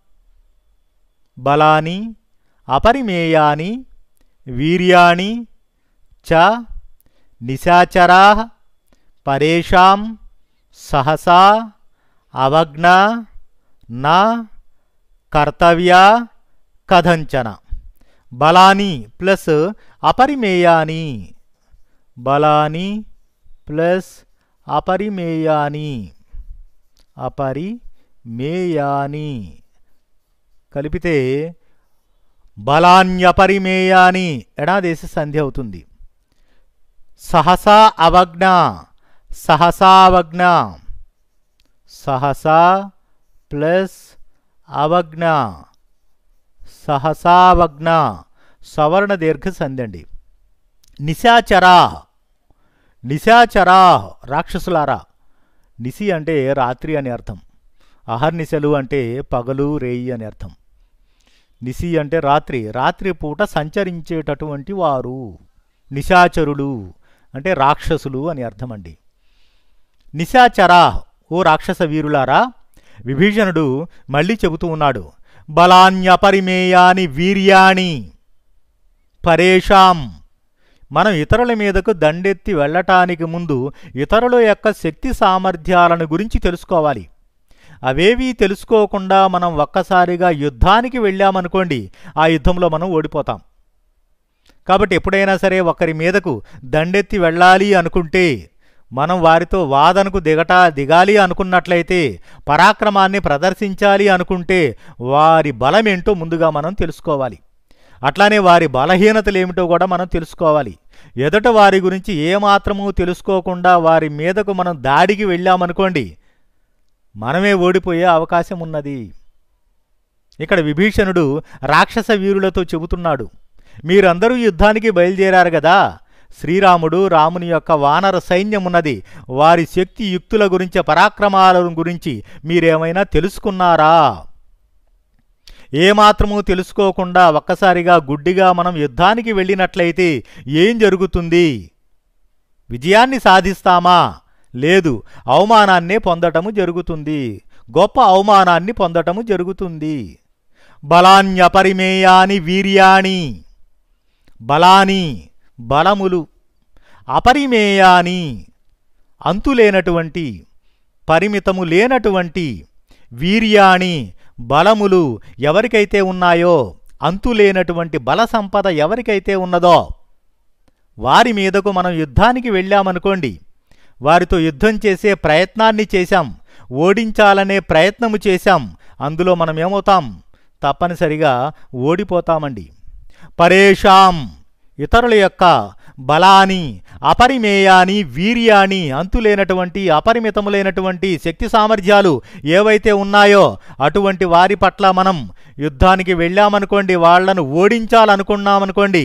బలాని అపరిమేయాని వీర్యాణి చ నిశాచరా పరేషాం సహసా అవజ్ఞ నా కర్తవ్య కథంచన బలాని ప్లస్ అపరిమేయాని బలాని ప్లస్ అపరిమేయాని అపరిమేయాని కలిపితే బలాన్యపరిమేయాని ఎడాదేశ సంధి అవుతుంది సహసా అవజ్ఞ సహసావజ్ఞ సహసా ప్లస్ అవజ్ఞ సహసావజ్ఞ సవర్ణ దీర్ఘ సంధి అండి నిశాచరా నిశాచరా రాక్షసులారా నిసి అంటే రాత్రి అని అర్థం అహర్నిశలు అంటే పగలు రేయి అని అర్థం నిసి అంటే రాత్రి రాత్రి పూట సంచరించేటటువంటి వారు నిశాచరులు అంటే రాక్షసులు అని అర్థమండి నిశాచరా ఓ రాక్షస వీరులారా విభీషణుడు మళ్ళీ చెబుతూ ఉన్నాడు బలాన్యపరిమేయాని వీర్యాణి పరేషాం మనం ఇతరుల మీదకు దండెత్తి వెళ్ళటానికి ముందు ఇతరుల యొక్క శక్తి సామర్థ్యాలను గురించి తెలుసుకోవాలి అవేవీ తెలుసుకోకుండా మనం ఒక్కసారిగా యుద్ధానికి వెళ్ళామనుకోండి ఆ యుద్ధంలో మనం ఓడిపోతాం కాబట్టి ఎప్పుడైనా సరే ఒకరి మీదకు దండెత్తి వెళ్ళాలి అనుకుంటే మనం వారితో వాదనకు దిగట దిగాలి అనుకున్నట్లయితే పరాక్రమాన్ని ప్రదర్శించాలి అనుకుంటే వారి బలమేంటో ముందుగా మనం తెలుసుకోవాలి అట్లానే వారి బలహీనతలు ఏమిటో కూడా మనం తెలుసుకోవాలి ఎదుట వారి గురించి ఏమాత్రమూ తెలుసుకోకుండా వారి మీదకు మనం దాడికి వెళ్ళామనుకోండి మనమే ఓడిపోయే అవకాశం ఉన్నది ఇక్కడ విభీషణుడు రాక్షస వీరులతో చెబుతున్నాడు మీరందరూ యుద్ధానికి బయలుదేరారు కదా శ్రీరాముడు రాముని యొక్క వానర సైన్యం ఉన్నది వారి శక్తి యుక్తుల గురించి పరాక్రమాల గురించి మీరేమైనా తెలుసుకున్నారా ఏమాత్రమూ తెలుసుకోకుండా ఒక్కసారిగా గుడ్డిగా మనం యుద్ధానికి వెళ్ళినట్లయితే ఏం జరుగుతుంది విజయాన్ని సాధిస్తామా లేదు అవమానాన్నే పొందటము జరుగుతుంది గొప్ప అవమానాన్ని పొందటము జరుగుతుంది బలాన్యపరిమేయాని వీర్యాణి బలాని బలములు అపరిమేయాని అంతులేనటువంటి పరిమితము లేనటువంటి వీర్యాణి బలములు ఎవరికైతే ఉన్నాయో అంతులేనటువంటి బల సంపద ఎవరికైతే ఉన్నదో వారి మీదకు మనం యుద్ధానికి వెళ్ళామనుకోండి వారితో యుద్ధం చేసే ప్రయత్నాన్ని చేశాం ఓడించాలనే ప్రయత్నము చేశాం అందులో మనం ఏమవుతాం తప్పనిసరిగా ఓడిపోతామండి పరేషాం ఇతరుల యొక్క బలాని అపరిమేయాని వీర్యాని అంతులేనటువంటి అపరిమితములైనటువంటి శక్తి సామర్థ్యాలు ఏవైతే ఉన్నాయో అటువంటి వారి పట్ల మనం యుద్ధానికి వెళ్ళామనుకోండి వాళ్లను ఓడించాలనుకున్నామనుకోండి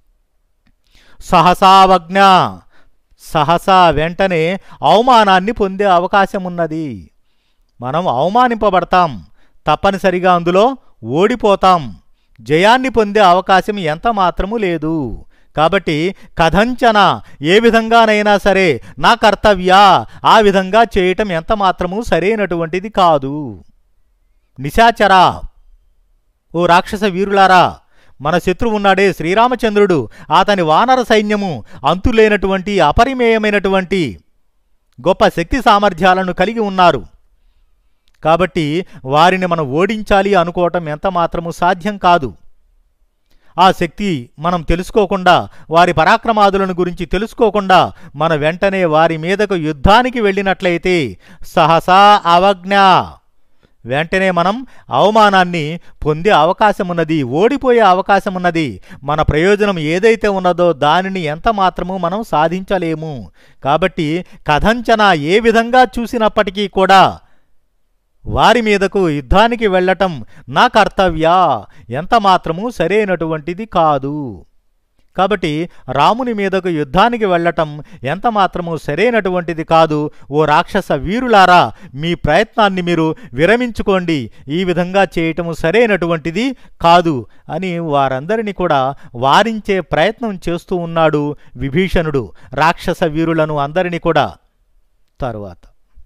సహసావజ్ఞ సహసా వెంటనే అవమానాన్ని పొందే అవకాశం ఉన్నది మనం అవమానింపబడతాం తప్పనిసరిగా అందులో ఓడిపోతాం జయాన్ని పొందే అవకాశం ఎంత మాత్రము లేదు కాబట్టి కథంచన ఏ విధంగానైనా సరే నా కర్తవ్య ఆ విధంగా చేయటం ఎంత మాత్రము సరైనటువంటిది కాదు నిశాచరా ఓ రాక్షస వీరులారా మన శత్రువు ఉన్నాడే శ్రీరామచంద్రుడు అతని వానర సైన్యము అంతులేనటువంటి అపరిమేయమైనటువంటి గొప్ప శక్తి సామర్థ్యాలను కలిగి ఉన్నారు కాబట్టి వారిని మనం ఓడించాలి అనుకోవటం ఎంత మాత్రము సాధ్యం కాదు ఆ శక్తి మనం తెలుసుకోకుండా వారి పరాక్రమాదులను గురించి తెలుసుకోకుండా మన వెంటనే వారి మీదకు యుద్ధానికి వెళ్ళినట్లయితే సహసా అవజ్ఞ వెంటనే మనం అవమానాన్ని పొందే అవకాశం ఉన్నది ఓడిపోయే అవకాశం ఉన్నది మన ప్రయోజనం ఏదైతే ఉన్నదో దానిని ఎంత మాత్రము మనం సాధించలేము కాబట్టి కథంచన ఏ విధంగా చూసినప్పటికీ కూడా వారి మీదకు యుద్ధానికి వెళ్ళటం నా కర్తవ్య ఎంత మాత్రము సరైనటువంటిది కాదు కాబట్టి రాముని మీదకు యుద్ధానికి వెళ్ళటం ఎంత మాత్రము సరైనటువంటిది కాదు ఓ రాక్షస వీరులారా మీ ప్రయత్నాన్ని మీరు విరమించుకోండి ఈ విధంగా చేయటము సరైనటువంటిది కాదు అని వారందరినీ కూడా వారించే ప్రయత్నం చేస్తూ ఉన్నాడు విభీషణుడు రాక్షస వీరులను అందరినీ కూడా తరువాత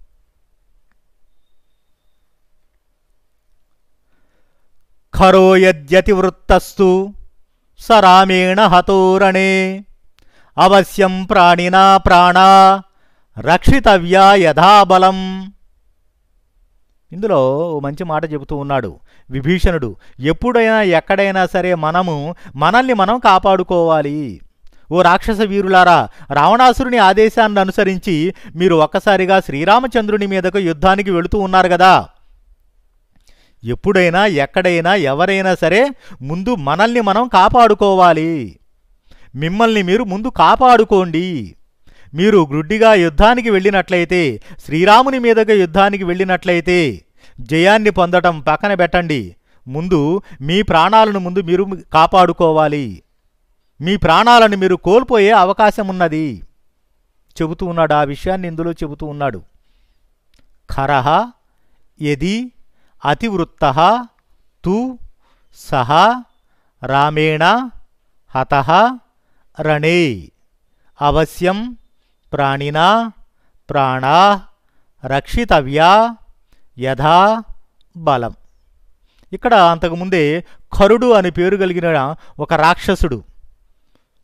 ఖరో యద్యతివృత్తస్తు స రామేణ హతోరణే అవశ్యం ప్రాణినా ప్రాణా రక్షితవ్యా యథాబలం ఇందులో ఓ మంచి మాట చెబుతూ ఉన్నాడు విభీషణుడు ఎప్పుడైనా ఎక్కడైనా సరే మనము మనల్ని మనం కాపాడుకోవాలి ఓ రాక్షస వీరులారా రావణాసురుని ఆదేశాన్ని అనుసరించి మీరు ఒక్కసారిగా శ్రీరామచంద్రుని మీదకు యుద్ధానికి వెళుతూ ఉన్నారు కదా ఎప్పుడైనా ఎక్కడైనా ఎవరైనా సరే ముందు మనల్ని మనం కాపాడుకోవాలి మిమ్మల్ని మీరు ముందు కాపాడుకోండి మీరు గ్రుడ్డిగా యుద్ధానికి వెళ్ళినట్లయితే శ్రీరాముని మీదగా యుద్ధానికి వెళ్ళినట్లయితే జయాన్ని పొందటం పక్కన పెట్టండి ముందు మీ ప్రాణాలను ముందు మీరు కాపాడుకోవాలి మీ ప్రాణాలను మీరు కోల్పోయే అవకాశం ఉన్నది చెబుతూ ఉన్నాడు ఆ విషయాన్ని ఇందులో చెబుతూ ఉన్నాడు ఖరహ యది అతివృత్త తు సహ రామేణ హత రణే అవశ్యం ప్రాణినా ప్రాణా రక్షితవ్యా యథా బలం ఇక్కడ అంతకుముందే ఖరుడు అని పేరు కలిగిన ఒక రాక్షసుడు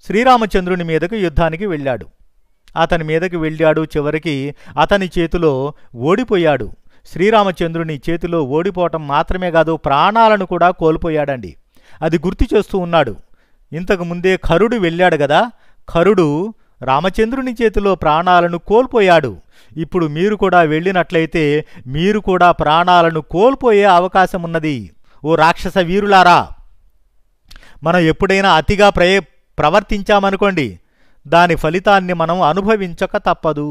శ్రీరామచంద్రుని మీదకు యుద్ధానికి వెళ్ళాడు అతని మీదకి వెళ్ళాడు చివరికి అతని చేతిలో ఓడిపోయాడు శ్రీరామచంద్రుని చేతిలో ఓడిపోవటం మాత్రమే కాదు ప్రాణాలను కూడా కోల్పోయాడండి అది గుర్తు చేస్తూ ఉన్నాడు ఇంతకు ముందే కరుడు వెళ్ళాడు కదా కరుడు రామచంద్రుని చేతిలో ప్రాణాలను కోల్పోయాడు ఇప్పుడు మీరు కూడా వెళ్ళినట్లయితే మీరు కూడా ప్రాణాలను కోల్పోయే అవకాశం ఉన్నది ఓ రాక్షస వీరులారా మనం ఎప్పుడైనా అతిగా ప్రయ ప్రవర్తించామనుకోండి దాని ఫలితాన్ని మనం అనుభవించక తప్పదు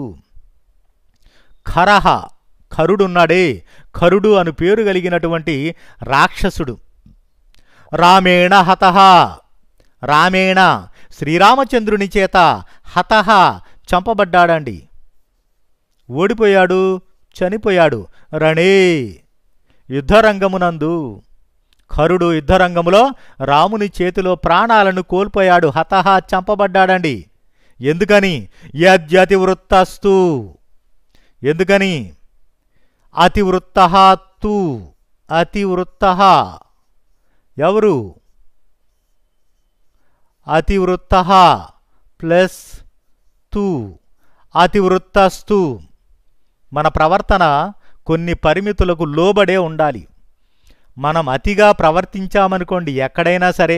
ఖరహ ఖరుడున్నాడే ఖరుడు అను పేరు కలిగినటువంటి రాక్షసుడు రామేణ హతః రామేణ శ్రీరామచంద్రుని చేత హతః చంపబడ్డాడండి ఓడిపోయాడు చనిపోయాడు రణే యుద్ధరంగమునందు ఖరుడు యుద్ధరంగములో రాముని చేతిలో ప్రాణాలను కోల్పోయాడు హతహ చంపబడ్డాడండి ఎందుకని యద్యతివృత్తస్తు ఎందుకని అతివృత్త తు అతివృత్త ఎవరు అతివృత్త ప్లస్ తు అతివృత్తస్తు మన ప్రవర్తన కొన్ని పరిమితులకు లోబడే ఉండాలి మనం అతిగా ప్రవర్తించామనుకోండి ఎక్కడైనా సరే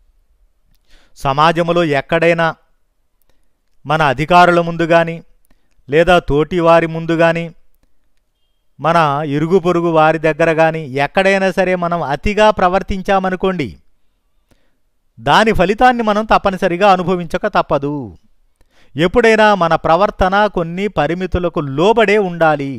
సమాజంలో ఎక్కడైనా మన అధికారుల ముందు కానీ లేదా తోటి వారి ముందు కానీ మన ఇరుగు పొరుగు వారి దగ్గర కానీ ఎక్కడైనా సరే మనం అతిగా ప్రవర్తించామనుకోండి దాని ఫలితాన్ని మనం తప్పనిసరిగా అనుభవించక తప్పదు ఎప్పుడైనా మన ప్రవర్తన కొన్ని పరిమితులకు లోబడే ఉండాలి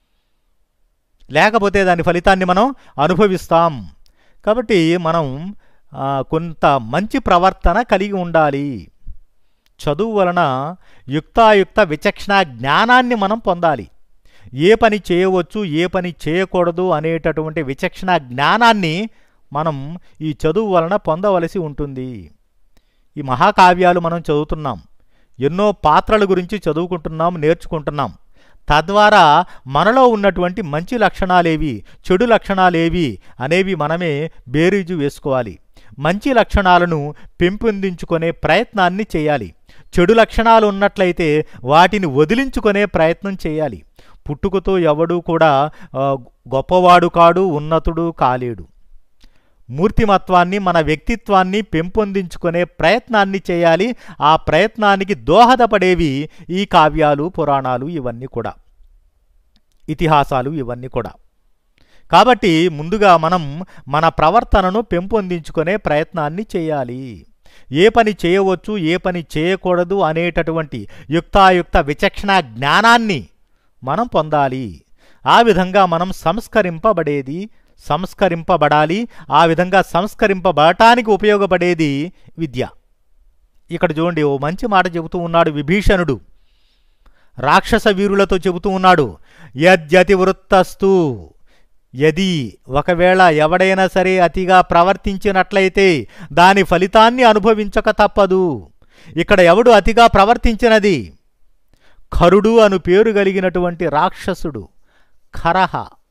లేకపోతే దాని ఫలితాన్ని మనం అనుభవిస్తాం కాబట్టి మనం ఆ, కొంత మంచి ప్రవర్తన కలిగి ఉండాలి చదువు వలన యుక్తాయుక్త విచక్షణ జ్ఞానాన్ని మనం పొందాలి ఏ పని చేయవచ్చు ఏ పని చేయకూడదు అనేటటువంటి విచక్షణ జ్ఞానాన్ని మనం ఈ చదువు వలన పొందవలసి ఉంటుంది ఈ మహాకావ్యాలు మనం చదువుతున్నాం ఎన్నో పాత్రల గురించి చదువుకుంటున్నాం నేర్చుకుంటున్నాం తద్వారా మనలో ఉన్నటువంటి మంచి లక్షణాలేవి చెడు లక్షణాలేవి అనేవి మనమే బేరీజు వేసుకోవాలి మంచి లక్షణాలను పెంపొందించుకునే ప్రయత్నాన్ని చేయాలి చెడు లక్షణాలు ఉన్నట్లయితే వాటిని వదిలించుకునే ప్రయత్నం చేయాలి పుట్టుకతో ఎవడూ కూడా ఆ, గొప్పవాడు కాడు ఉన్నతుడు కాలేడు మూర్తిమత్వాన్ని మన వ్యక్తిత్వాన్ని పెంపొందించుకునే ప్రయత్నాన్ని చేయాలి ఆ ప్రయత్నానికి దోహదపడేవి ఈ కావ్యాలు పురాణాలు ఇవన్నీ కూడా ఇతిహాసాలు ఇవన్నీ కూడా కాబట్టి ముందుగా మనం మన ప్రవర్తనను పెంపొందించుకునే ప్రయత్నాన్ని చేయాలి ఏ పని చేయవచ్చు ఏ పని చేయకూడదు అనేటటువంటి యుక్తాయుక్త విచక్షణ జ్ఞానాన్ని మనం పొందాలి ఆ విధంగా మనం సంస్కరింపబడేది సంస్కరింపబడాలి ఆ విధంగా సంస్కరింపబడటానికి ఉపయోగపడేది విద్య ఇక్కడ చూడండి ఓ మంచి మాట చెబుతూ ఉన్నాడు విభీషణుడు రాక్షస వీరులతో చెబుతూ ఉన్నాడు యద్యతి వృత్తస్తు యది ఒకవేళ ఎవడైనా సరే అతిగా ప్రవర్తించినట్లయితే దాని ఫలితాన్ని అనుభవించక తప్పదు ఇక్కడ ఎవడు అతిగా ప్రవర్తించినది ఖరుడు అను పేరు కలిగినటువంటి రాక్షసుడు ఖరహ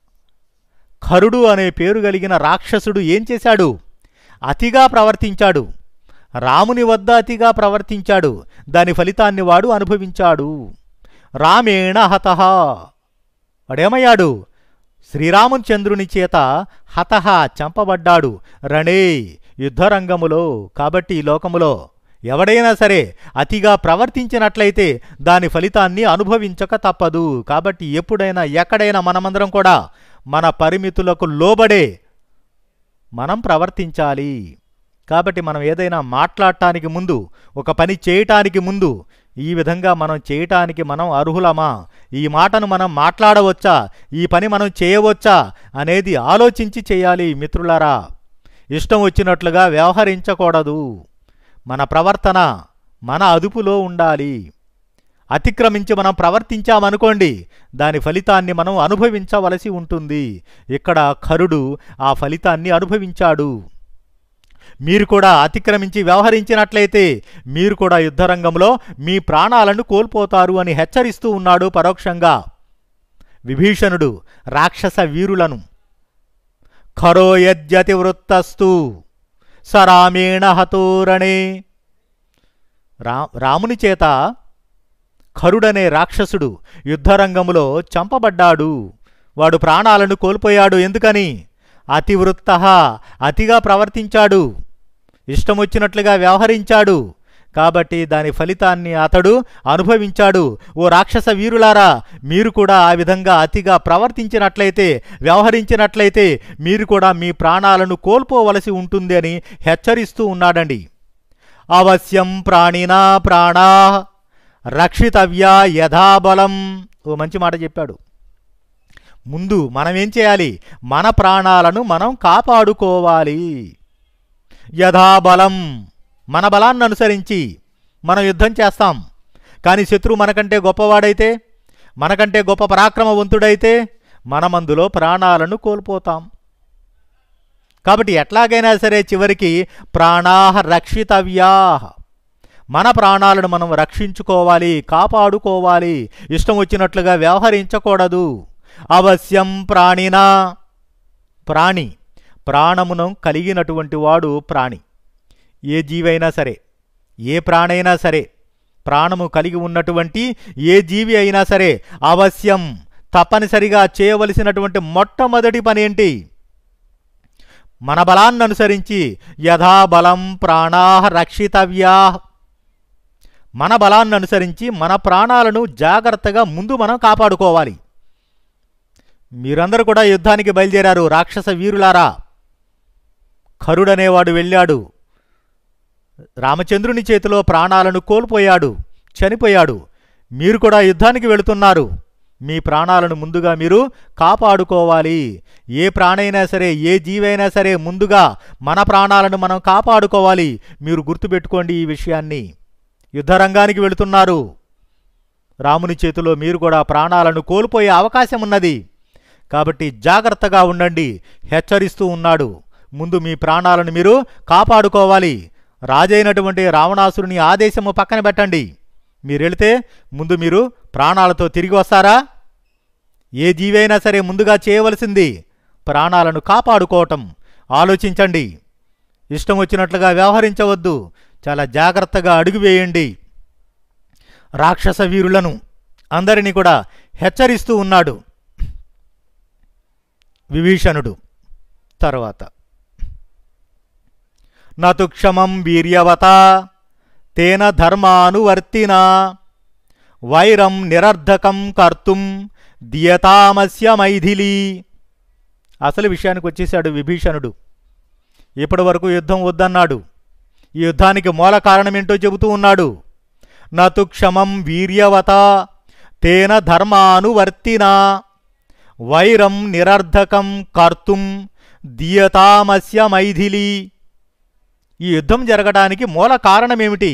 ఖరుడు అనే పేరు కలిగిన రాక్షసుడు ఏం చేశాడు అతిగా ప్రవర్తించాడు రాముని వద్ద అతిగా ప్రవర్తించాడు దాని ఫలితాన్ని వాడు అనుభవించాడు రామేణ హతః వాడేమయ్యాడు శ్రీరామచంద్రుని చేత హతహ చంపబడ్డాడు రణే యుద్ధరంగములో కాబట్టి ఈ లోకములో ఎవడైనా సరే అతిగా ప్రవర్తించినట్లయితే దాని ఫలితాన్ని అనుభవించక తప్పదు కాబట్టి ఎప్పుడైనా ఎక్కడైనా మనమందరం కూడా మన పరిమితులకు లోబడే మనం ప్రవర్తించాలి కాబట్టి మనం ఏదైనా మాట్లాడటానికి ముందు ఒక పని చేయటానికి ముందు ఈ విధంగా మనం చేయటానికి మనం అర్హులమా ఈ మాటను మనం మాట్లాడవచ్చా ఈ పని మనం చేయవచ్చా అనేది ఆలోచించి చేయాలి మిత్రులారా ఇష్టం వచ్చినట్లుగా వ్యవహరించకూడదు మన ప్రవర్తన మన అదుపులో ఉండాలి అతిక్రమించి మనం ప్రవర్తించామనుకోండి దాని ఫలితాన్ని మనం అనుభవించవలసి ఉంటుంది ఇక్కడ ఖరుడు ఆ ఫలితాన్ని అనుభవించాడు మీరు కూడా అతిక్రమించి వ్యవహరించినట్లయితే మీరు కూడా యుద్ధరంగంలో మీ ప్రాణాలను కోల్పోతారు అని హెచ్చరిస్తూ ఉన్నాడు పరోక్షంగా విభీషణుడు రాక్షస వీరులను ఖరో యద్యతి వృత్తస్తు సరామేణ హతోరణే రా రాముని చేత ఖరుడనే రాక్షసుడు యుద్ధరంగములో చంపబడ్డాడు వాడు ప్రాణాలను కోల్పోయాడు ఎందుకని అతివృత్త అతిగా ప్రవర్తించాడు ఇష్టమొచ్చినట్లుగా వ్యవహరించాడు కాబట్టి దాని ఫలితాన్ని అతడు అనుభవించాడు ఓ రాక్షస వీరులారా మీరు కూడా ఆ విధంగా అతిగా ప్రవర్తించినట్లయితే వ్యవహరించినట్లయితే మీరు కూడా మీ ప్రాణాలను కోల్పోవలసి ఉంటుంది అని హెచ్చరిస్తూ ఉన్నాడండి అవశ్యం ప్రాణినా ప్రాణా రక్షితవ్యా యథాబలం ఓ మంచి మాట చెప్పాడు ముందు మనం ఏం చేయాలి మన ప్రాణాలను మనం కాపాడుకోవాలి యథాబలం మన బలాన్ని అనుసరించి మనం యుద్ధం చేస్తాం కానీ శత్రువు మనకంటే గొప్పవాడైతే మనకంటే గొప్ప పరాక్రమవంతుడైతే మనమందులో ప్రాణాలను కోల్పోతాం కాబట్టి ఎట్లాగైనా సరే చివరికి ప్రాణా రక్షితవ్యా మన ప్రాణాలను మనం రక్షించుకోవాలి కాపాడుకోవాలి ఇష్టం వచ్చినట్లుగా వ్యవహరించకూడదు అవశ్యం ప్రాణినా ప్రాణి ప్రాణమును కలిగినటువంటి వాడు ప్రాణి ఏ జీవైనా సరే ఏ ప్రాణైనా సరే ప్రాణము కలిగి ఉన్నటువంటి ఏ జీవి అయినా సరే అవశ్యం తప్పనిసరిగా చేయవలసినటువంటి మొట్టమొదటి పని ఏంటి మన బలాన్ని అనుసరించి యథాబలం ప్రాణా రక్షితవ్యా మన బలాన్ని అనుసరించి మన ప్రాణాలను జాగ్రత్తగా ముందు మనం కాపాడుకోవాలి మీరందరూ కూడా యుద్ధానికి బయలుదేరారు రాక్షస వీరులారా ఖరుడనేవాడు వెళ్ళాడు రామచంద్రుని చేతిలో ప్రాణాలను కోల్పోయాడు చనిపోయాడు మీరు కూడా యుద్ధానికి వెళుతున్నారు మీ ప్రాణాలను ముందుగా మీరు కాపాడుకోవాలి ఏ ప్రాణైనా సరే ఏ జీవైనా సరే ముందుగా మన ప్రాణాలను మనం కాపాడుకోవాలి మీరు గుర్తుపెట్టుకోండి ఈ విషయాన్ని యుద్ధరంగానికి వెళుతున్నారు రాముని చేతిలో మీరు కూడా ప్రాణాలను కోల్పోయే అవకాశం ఉన్నది కాబట్టి జాగ్రత్తగా ఉండండి హెచ్చరిస్తూ ఉన్నాడు ముందు మీ ప్రాణాలను మీరు కాపాడుకోవాలి రాజైనటువంటి రావణాసురుని ఆదేశము పక్కన పెట్టండి మీరెళితే ముందు మీరు ప్రాణాలతో తిరిగి వస్తారా ఏ జీవైనా సరే ముందుగా చేయవలసింది ప్రాణాలను కాపాడుకోవటం ఆలోచించండి ఇష్టం వచ్చినట్లుగా వ్యవహరించవద్దు చాలా జాగ్రత్తగా అడుగు వేయండి రాక్షస వీరులను అందరినీ కూడా హెచ్చరిస్తూ ఉన్నాడు విభీషణుడు తర్వాత నతు క్షమం వీర్యవత తేన ధర్మానువర్తినా వైరం నిరర్ధకం కర్తుం దియతామస్య మైథిలి అసలు విషయానికి వచ్చేశాడు విభీషణుడు ఇప్పటి వరకు యుద్ధం వద్దన్నాడు ఈ యుద్ధానికి మూల కారణమేంటో చెబుతూ ఉన్నాడు నతు క్షమం వీర్యవత తేన ధర్మానువర్తినా వైరం నిరర్ధకం కర్తుం దియతామస్య మైథిలి ఈ యుద్ధం జరగడానికి మూల కారణమేమిటి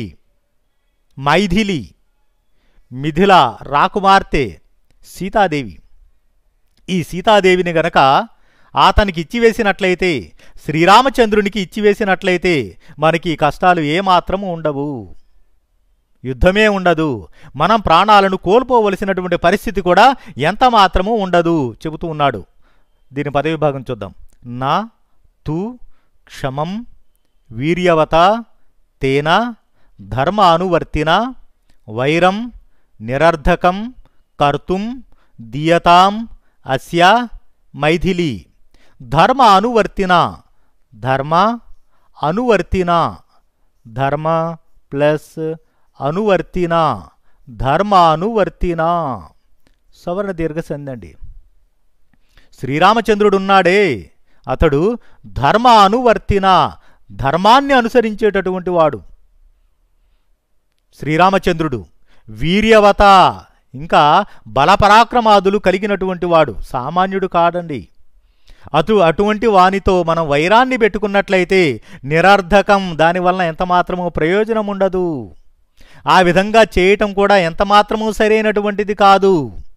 మైథిలి మిథిల రాకుమార్తె సీతాదేవి ఈ సీతాదేవిని గనక అతనికి ఇచ్చివేసినట్లయితే శ్రీరామచంద్రునికి ఇచ్చివేసినట్లయితే మనకి ఈ కష్టాలు ఏమాత్రము ఉండవు యుద్ధమే ఉండదు మనం ప్రాణాలను కోల్పోవలసినటువంటి పరిస్థితి కూడా ఎంత మాత్రము ఉండదు చెబుతూ ఉన్నాడు దీని పదవి భాగం చూద్దాం నా తు క్షమం వీర్యవత తేన ధర్మానువర్తిన వైరం నిరర్ధకం కర్తుం దీయతాం అస్య మైథిలి ధర్మ అనువర్తిన ధర్మ అనువర్తిన ధర్మ ప్లస్ అనువర్తిన ధర్మ అనువర్తిన సవర్ణ దీర్ఘ సంధి అండి శ్రీరామచంద్రుడున్నాడే అతడు ధర్మ అనువర్తిన ధర్మాన్ని అనుసరించేటటువంటి వాడు శ్రీరామచంద్రుడు వీర్యవత ఇంకా బలపరాక్రమాదులు కలిగినటువంటి వాడు సామాన్యుడు కాడండి అటు అటువంటి వానితో మనం వైరాన్ని పెట్టుకున్నట్లయితే నిరర్ధకం దానివల్ల ఎంతమాత్రము ప్రయోజనం ఉండదు ఆ విధంగా చేయటం కూడా ఎంతమాత్రము సరైనటువంటిది కాదు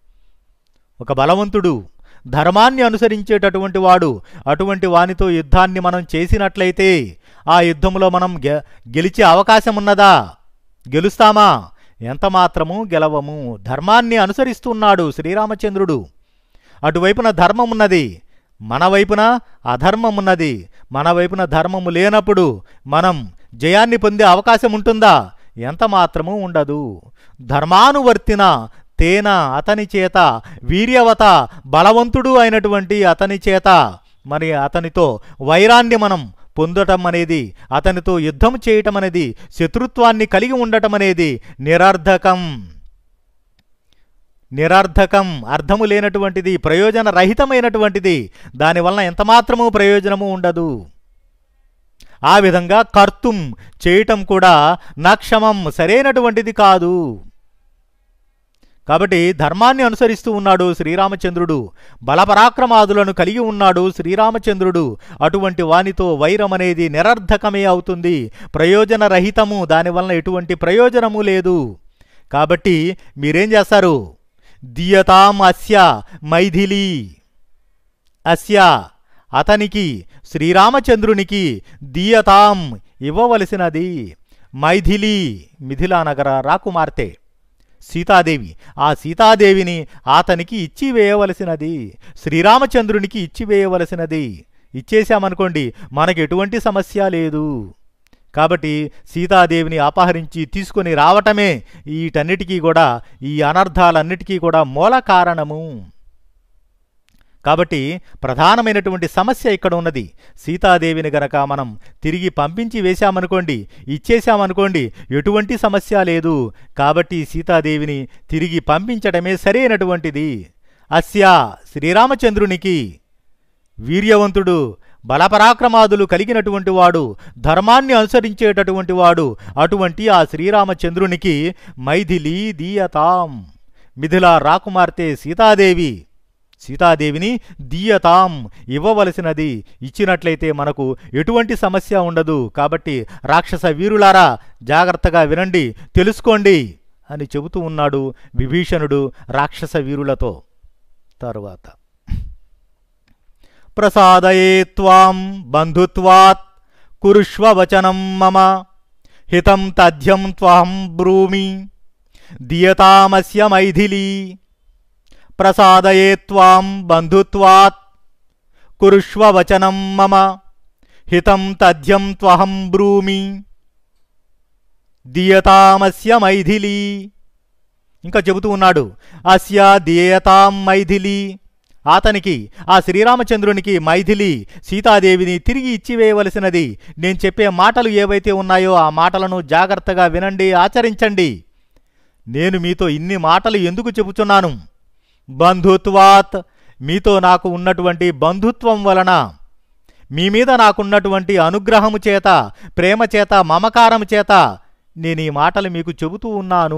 ఒక బలవంతుడు ధర్మాన్ని అనుసరించేటటువంటి వాడు అటువంటి వానితో యుద్ధాన్ని మనం చేసినట్లయితే ఆ యుద్ధంలో మనం గె గెలిచే అవకాశం ఉన్నదా గెలుస్తామా ఎంత మాత్రము గెలవము ధర్మాన్ని అనుసరిస్తున్నాడు శ్రీరామచంద్రుడు అటువైపున ధర్మం ఉన్నది మన వైపున అధర్మం ఉన్నది మన వైపున ధర్మము లేనప్పుడు మనం జయాన్ని పొందే అవకాశం ఉంటుందా ఎంత మాత్రము ఉండదు ధర్మానువర్తిన తేన అతని చేత వీర్యవత బలవంతుడు అయినటువంటి అతని చేత మరి అతనితో వైరాన్ని మనం పొందటం అనేది అతనితో యుద్ధం చేయటం అనేది శత్రుత్వాన్ని కలిగి ఉండటం అనేది నిరర్ధకం నిరర్ధకం అర్థము లేనటువంటిది ప్రయోజన రహితమైనటువంటిది దానివలన ఎంతమాత్రము ప్రయోజనము ఉండదు ఆ విధంగా కర్తుం చేయటం కూడా నక్షమం సరైనటువంటిది కాదు కాబట్టి ధర్మాన్ని అనుసరిస్తూ ఉన్నాడు శ్రీరామచంద్రుడు బలపరాక్రమాదులను కలిగి ఉన్నాడు శ్రీరామచంద్రుడు అటువంటి వానితో వైరం అనేది నిరర్ధకమే అవుతుంది ప్రయోజన రహితము దానివలన ఎటువంటి ప్రయోజనము లేదు కాబట్టి మీరేం చేస్తారు దియతాం అస్య మైథిలి అస్య అతనికి శ్రీరామచంద్రునికి దీయతాం ఇవ్వవలసినది మైథిలి మిథిలా నగర రాకుమార్తె సీతాదేవి ఆ సీతాదేవిని అతనికి ఇచ్చివేయవలసినది శ్రీరామచంద్రునికి ఇచ్చివేయవలసినది ఇచ్చేశామనుకోండి మనకు ఎటువంటి సమస్య లేదు కాబట్టి సీతాదేవిని అపహరించి తీసుకొని రావటమే వీటన్నిటికీ కూడా ఈ అనర్థాలన్నిటికీ కూడా మూల కారణము కాబట్టి ప్రధానమైనటువంటి సమస్య ఇక్కడ ఉన్నది సీతాదేవిని గనక మనం తిరిగి పంపించి వేశామనుకోండి ఇచ్చేశామనుకోండి ఎటువంటి సమస్య లేదు కాబట్టి సీతాదేవిని తిరిగి పంపించడమే సరైనటువంటిది అస్య శ్రీరామచంద్రునికి వీర్యవంతుడు బలపరాక్రమాదులు కలిగినటువంటి వాడు ధర్మాన్ని అనుసరించేటటువంటి వాడు అటువంటి ఆ శ్రీరామచంద్రునికి మైథిలి దీయతాం మిథిలా రాకుమార్తె సీతాదేవి సీతాదేవిని దీయతాం ఇవ్వవలసినది ఇచ్చినట్లయితే మనకు ఎటువంటి సమస్య ఉండదు కాబట్టి రాక్షస వీరులారా జాగ్రత్తగా వినండి తెలుసుకోండి అని చెబుతూ ఉన్నాడు విభీషణుడు రాక్షస వీరులతో తరువాత ప్రసాదయే త్వాం బంధుత్వాత్ కురుష్వ వచనం మమ హితం తథ్యం త్వాం బ్రూమి దీయతామస్య మైథిలీ ప్రసాదయే త్వాం బంధుత్వాత్ కురుష్వ వచనం మమ హితం తథ్యం త్వహం బ్రూమి దీయతామస్య మైథిలీ ఇంకా చెబుతూ ఉన్నాడు అస్య దీయతాం మైథిలీ అతనికి ఆ శ్రీరామచంద్రునికి మైథిలి సీతాదేవిని తిరిగి ఇచ్చివేయవలసినది నేను చెప్పే మాటలు ఏవైతే ఉన్నాయో ఆ మాటలను జాగ్రత్తగా వినండి ఆచరించండి నేను మీతో ఇన్ని మాటలు ఎందుకు చెబుతున్నాను బంధుత్వాత్ మీతో నాకు ఉన్నటువంటి బంధుత్వం వలన మీ మీద నాకున్నటువంటి అనుగ్రహము చేత ప్రేమ చేత మమకారము చేత నేను ఈ మాటలు మీకు చెబుతూ ఉన్నాను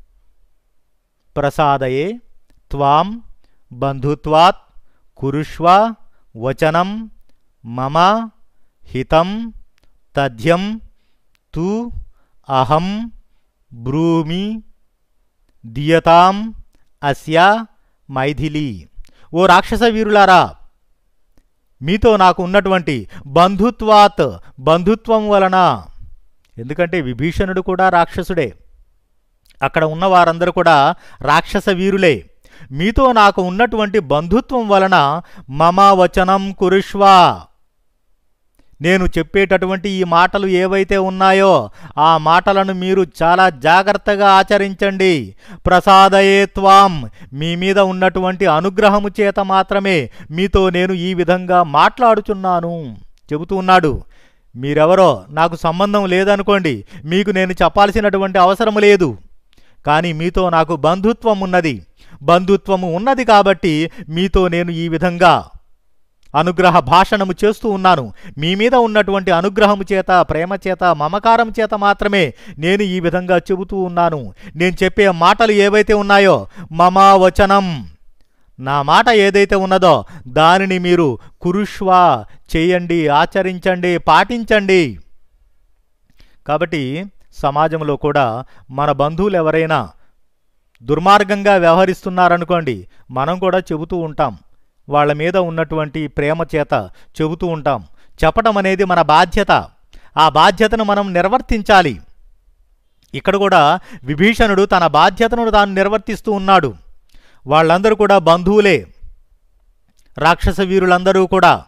ప్రసాదయే త్వాం బంధుత్వాత్ కురుష్వ వచనం మమ హితం తథ్యం తు అహం బ్రూమి దియతాం అస్య మైథిలి ఓ రాక్షస వీరులారా మీతో నాకు ఉన్నటువంటి బంధుత్వాత్ బంధుత్వం వలన ఎందుకంటే విభీషణుడు కూడా రాక్షసుడే అక్కడ ఉన్న వారందరూ కూడా రాక్షస వీరులే మీతో నాకు ఉన్నటువంటి బంధుత్వం వలన మమ వచనం కురుష్వ నేను చెప్పేటటువంటి ఈ మాటలు ఏవైతే ఉన్నాయో ఆ మాటలను మీరు చాలా జాగ్రత్తగా ఆచరించండి ప్రసాదయే త్వాం మీ మీద ఉన్నటువంటి అనుగ్రహము చేత మాత్రమే మీతో నేను ఈ విధంగా మాట్లాడుచున్నాను చెబుతూ ఉన్నాడు మీరెవరో నాకు సంబంధం లేదనుకోండి మీకు నేను చెప్పాల్సినటువంటి అవసరం లేదు కానీ మీతో నాకు బంధుత్వం ఉన్నది బంధుత్వము ఉన్నది కాబట్టి మీతో నేను ఈ విధంగా అనుగ్రహ భాషణము చేస్తూ ఉన్నాను మీ మీద ఉన్నటువంటి అనుగ్రహము చేత ప్రేమ చేత మమకారం చేత మాత్రమే నేను ఈ విధంగా చెబుతూ ఉన్నాను నేను చెప్పే మాటలు ఏవైతే ఉన్నాయో మమ వచనం నా మాట ఏదైతే ఉన్నదో దానిని మీరు కురుష్వ చేయండి ఆచరించండి పాటించండి కాబట్టి సమాజంలో కూడా మన బంధువులు ఎవరైనా దుర్మార్గంగా వ్యవహరిస్తున్నారనుకోండి మనం కూడా చెబుతూ ఉంటాం వాళ్ళ మీద ఉన్నటువంటి ప్రేమ చేత చెబుతూ ఉంటాం చెప్పటం అనేది మన బాధ్యత ఆ బాధ్యతను మనం నిర్వర్తించాలి ఇక్కడ కూడా విభీషణుడు తన బాధ్యతను తాను నిర్వర్తిస్తూ ఉన్నాడు వాళ్ళందరూ కూడా బంధువులే రాక్షస వీరులందరూ కూడా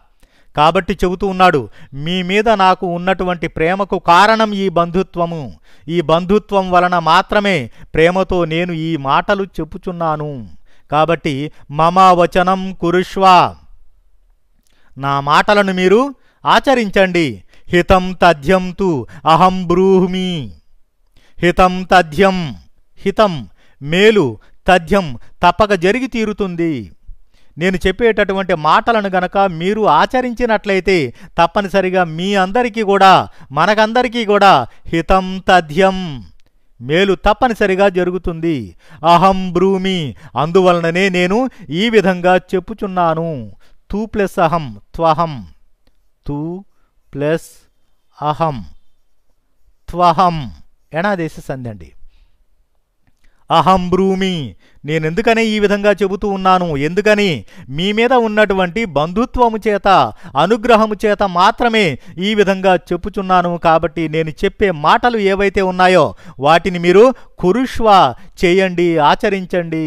కాబట్టి చెబుతూ ఉన్నాడు మీ మీద నాకు ఉన్నటువంటి ప్రేమకు కారణం ఈ బంధుత్వము ఈ బంధుత్వం వలన మాత్రమే ప్రేమతో నేను ఈ మాటలు చెప్పుచున్నాను కాబట్టి మమ వచనం కురుష్వ నా మాటలను మీరు ఆచరించండి హితం తథ్యం తు అహం బ్రూహ్మి హితం తథ్యం హితం మేలు తథ్యం తప్పక జరిగి తీరుతుంది నేను చెప్పేటటువంటి మాటలను గనక మీరు ఆచరించినట్లయితే తప్పనిసరిగా మీ అందరికీ కూడా మనకందరికీ కూడా హితం తథ్యం మేలు తప్పనిసరిగా జరుగుతుంది అహం బ్రూమి అందువలననే నేను ఈ విధంగా చెప్పుచున్నాను తూ ప్లస్ అహం త్వహం తూ ప్లస్ అహం త్వహం ఎనాదేశ సంధి అండి అహం బ్రూమి నేనెందుకని ఈ విధంగా చెబుతూ ఉన్నాను ఎందుకని మీ మీద ఉన్నటువంటి బంధుత్వము చేత అనుగ్రహము చేత మాత్రమే ఈ విధంగా చెప్పుచున్నాను కాబట్టి నేను చెప్పే మాటలు ఏవైతే ఉన్నాయో వాటిని మీరు కురుష్వ చేయండి ఆచరించండి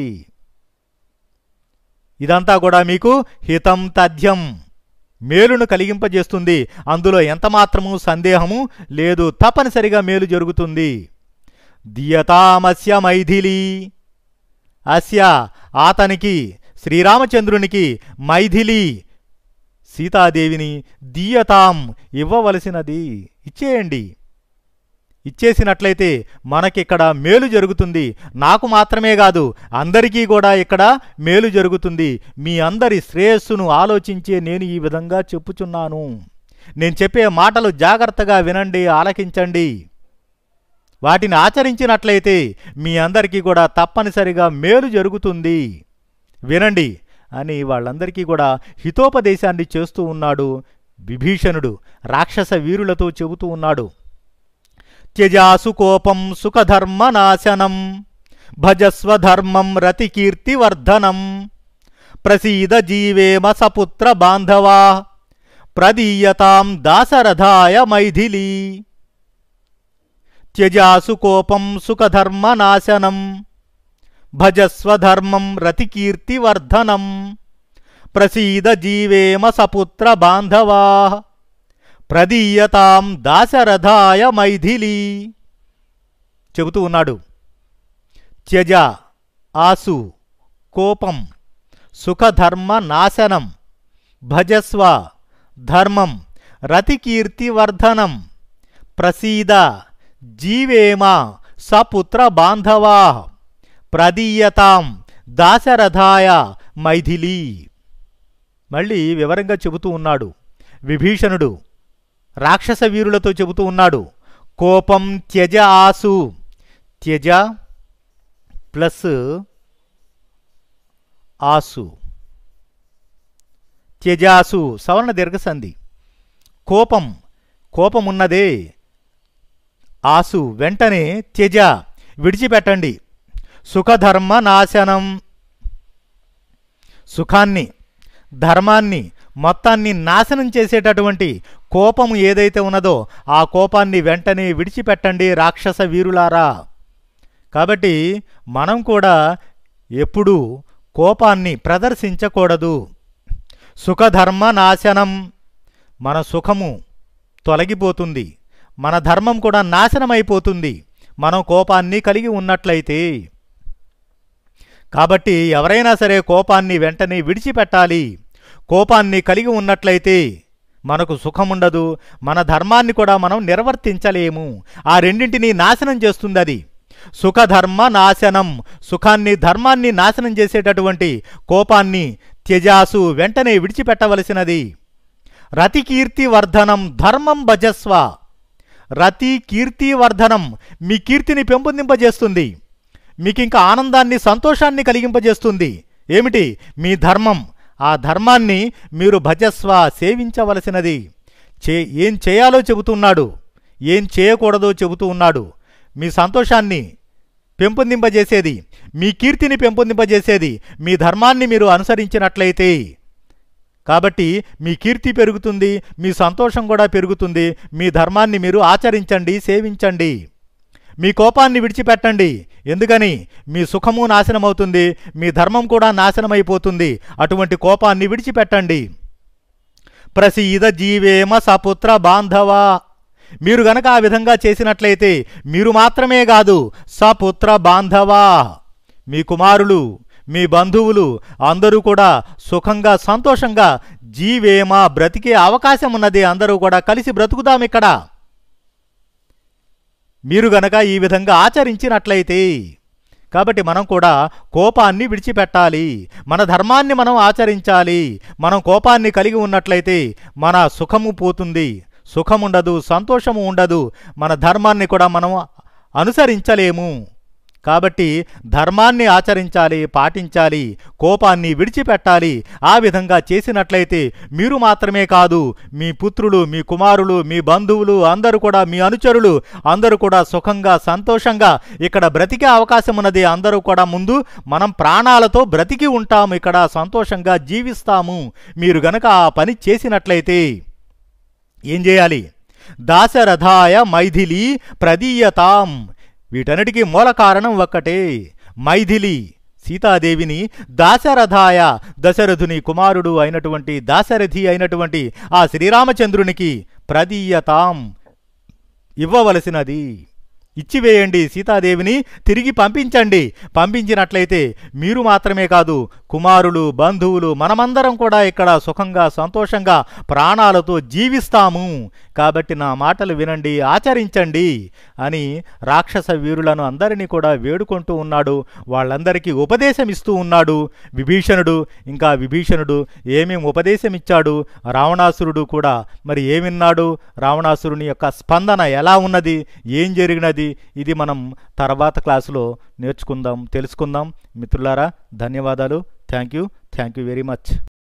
ఇదంతా కూడా మీకు హితం తథ్యం మేలును కలిగింపజేస్తుంది అందులో ఎంతమాత్రము సందేహము లేదు తప్పనిసరిగా మేలు జరుగుతుంది దియతామస్య మైథిలి అస్య అతనికి శ్రీరామచంద్రునికి మైథిలి సీతాదేవిని దీయతాం ఇవ్వవలసినది ఇచ్చేయండి ఇచ్చేసినట్లయితే మనకిక్కడ మేలు జరుగుతుంది నాకు మాత్రమే కాదు అందరికీ కూడా ఇక్కడ మేలు జరుగుతుంది మీ అందరి శ్రేయస్సును ఆలోచించే నేను ఈ విధంగా చెప్పుచున్నాను నేను చెప్పే మాటలు జాగ్రత్తగా వినండి ఆలకించండి వాటిని ఆచరించినట్లయితే మీ అందరికీ కూడా తప్పనిసరిగా మేలు జరుగుతుంది వినండి అని వాళ్ళందరికీ కూడా హితోపదేశాన్ని చేస్తూ ఉన్నాడు విభీషణుడు రాక్షస వీరులతో చెబుతూ ఉన్నాడు త్యజాసు కోపం సుఖధర్మనాశనం భజస్వధర్మం రతికీర్తివర్ధనం ప్రసీద జీవేమ సపుత్ర బాంధవా ప్రదీయతాం దాసరథాయ మైథిలీ త్యజాసు కోపం సుఖధర్మనాశనం భజస్వధర్మం రతికీర్తివర్ధనం ప్రసీద జీవేమ సపుత్ర బాంధవా ప్రదీయతాం దాశరథాయ మైథిలీ చెబుతూ ఉన్నాడు త్యజ ఆసు కోపం సుఖధర్మ నాశనం భజస్వ ధర్మం రతికీర్తివర్ధనం ప్రసీద జీవేమ సపుత్ర బాంధవా ప్రదీయతాం దాశరథాయ మైథిలీ మళ్ళీ వివరంగా చెబుతూ ఉన్నాడు విభీషణుడు రాక్షస వీరులతో చెబుతూ ఉన్నాడు కోపం త్యజ ఆసు త్యజ ప్లస్ ఆసు త్యజాసు సవర్ణ దీర్ఘసంధి కోపం కోపమున్నదే ఆసు వెంటనే త్యజ విడిచిపెట్టండి సుఖధర్మ నాశనం సుఖాన్ని ధర్మాన్ని మొత్తాన్ని నాశనం చేసేటటువంటి కోపము ఏదైతే ఉన్నదో ఆ కోపాన్ని వెంటనే విడిచిపెట్టండి రాక్షస వీరులారా కాబట్టి మనం కూడా ఎప్పుడూ కోపాన్ని ప్రదర్శించకూడదు సుఖధర్మ నాశనం మన సుఖము తొలగిపోతుంది మన ధర్మం కూడా నాశనమైపోతుంది మనం కోపాన్ని కలిగి ఉన్నట్లయితే కాబట్టి ఎవరైనా సరే కోపాన్ని వెంటనే విడిచిపెట్టాలి కోపాన్ని కలిగి ఉన్నట్లయితే మనకు సుఖముండదు మన ధర్మాన్ని కూడా మనం నిర్వర్తించలేము ఆ రెండింటినీ నాశనం చేస్తుంది అది సుఖధర్మ నాశనం సుఖాన్ని ధర్మాన్ని నాశనం చేసేటటువంటి కోపాన్ని త్యజాసు వెంటనే విడిచిపెట్టవలసినది రతి కీర్తి వర్ధనం ధర్మం భజస్వ రతి కీర్తి వర్ధనం మీ కీర్తిని పెంపొందింపజేస్తుంది మీకు ఇంకా ఆనందాన్ని సంతోషాన్ని కలిగింపజేస్తుంది ఏమిటి మీ ధర్మం ఆ ధర్మాన్ని మీరు భజస్వ సేవించవలసినది చే ఏం చేయాలో చెబుతున్నాడు ఏం చేయకూడదో చెబుతూ ఉన్నాడు మీ సంతోషాన్ని పెంపొందింపజేసేది మీ కీర్తిని పెంపొందింపజేసేది మీ ధర్మాన్ని మీరు అనుసరించినట్లయితే కాబట్టి మీ కీర్తి పెరుగుతుంది మీ సంతోషం కూడా పెరుగుతుంది మీ ధర్మాన్ని మీరు ఆచరించండి సేవించండి మీ కోపాన్ని విడిచిపెట్టండి ఎందుకని మీ సుఖము నాశనమవుతుంది మీ ధర్మం కూడా నాశనమైపోతుంది అటువంటి కోపాన్ని విడిచిపెట్టండి ప్రసీద జీవేమ సపుత్ర బాంధవా మీరు గనక ఆ విధంగా చేసినట్లయితే మీరు మాత్రమే కాదు సపుత్ర బాంధవా మీ కుమారులు మీ బంధువులు అందరూ కూడా సుఖంగా సంతోషంగా జీవేమ బ్రతికే అవకాశం ఉన్నది అందరూ కూడా కలిసి బ్రతుకుదాం ఇక్కడ మీరు గనక ఈ విధంగా ఆచరించినట్లయితే కాబట్టి మనం కూడా కోపాన్ని విడిచిపెట్టాలి మన ధర్మాన్ని మనం ఆచరించాలి మనం కోపాన్ని కలిగి ఉన్నట్లయితే మన సుఖము పోతుంది సుఖం ఉండదు సంతోషము ఉండదు మన ధర్మాన్ని కూడా మనం అనుసరించలేము కాబట్టి ధర్మాన్ని ఆచరించాలి పాటించాలి కోపాన్ని విడిచిపెట్టాలి ఆ విధంగా చేసినట్లయితే మీరు మాత్రమే కాదు మీ పుత్రులు మీ కుమారులు మీ బంధువులు అందరూ కూడా మీ అనుచరులు అందరూ కూడా సుఖంగా సంతోషంగా ఇక్కడ బ్రతికే అవకాశం ఉన్నది అందరూ కూడా ముందు మనం ప్రాణాలతో బ్రతికి ఉంటాము ఇక్కడ సంతోషంగా జీవిస్తాము మీరు గనక ఆ పని చేసినట్లయితే ఏం చేయాలి దాశరథాయ మైథిలి ప్రదీయతాం వీటన్నిటికీ మూల కారణం ఒక్కటే మైథిలి సీతాదేవిని దాశరథాయ దశరథుని కుమారుడు అయినటువంటి దాశరథి అయినటువంటి ఆ శ్రీరామచంద్రునికి ప్రదీయతాం ఇవ్వవలసినది ఇచ్చివేయండి సీతాదేవిని తిరిగి పంపించండి పంపించినట్లయితే మీరు మాత్రమే కాదు కుమారులు బంధువులు మనమందరం కూడా ఇక్కడ సుఖంగా సంతోషంగా ప్రాణాలతో జీవిస్తాము కాబట్టి నా మాటలు వినండి ఆచరించండి అని రాక్షస వీరులను అందరినీ కూడా వేడుకుంటూ ఉన్నాడు వాళ్ళందరికీ ఉపదేశం ఇస్తూ ఉన్నాడు విభీషణుడు ఇంకా విభీషణుడు ఏమేం ఉపదేశం ఇచ్చాడు రావణాసురుడు కూడా మరి ఏమిన్నాడు రావణాసురుని యొక్క స్పందన ఎలా ఉన్నది ఏం జరిగినది ఇది మనం తర్వాత క్లాసులో నేర్చుకుందాం తెలుసుకుందాం మిత్రులారా ధన్యవాదాలు thank you thank you very much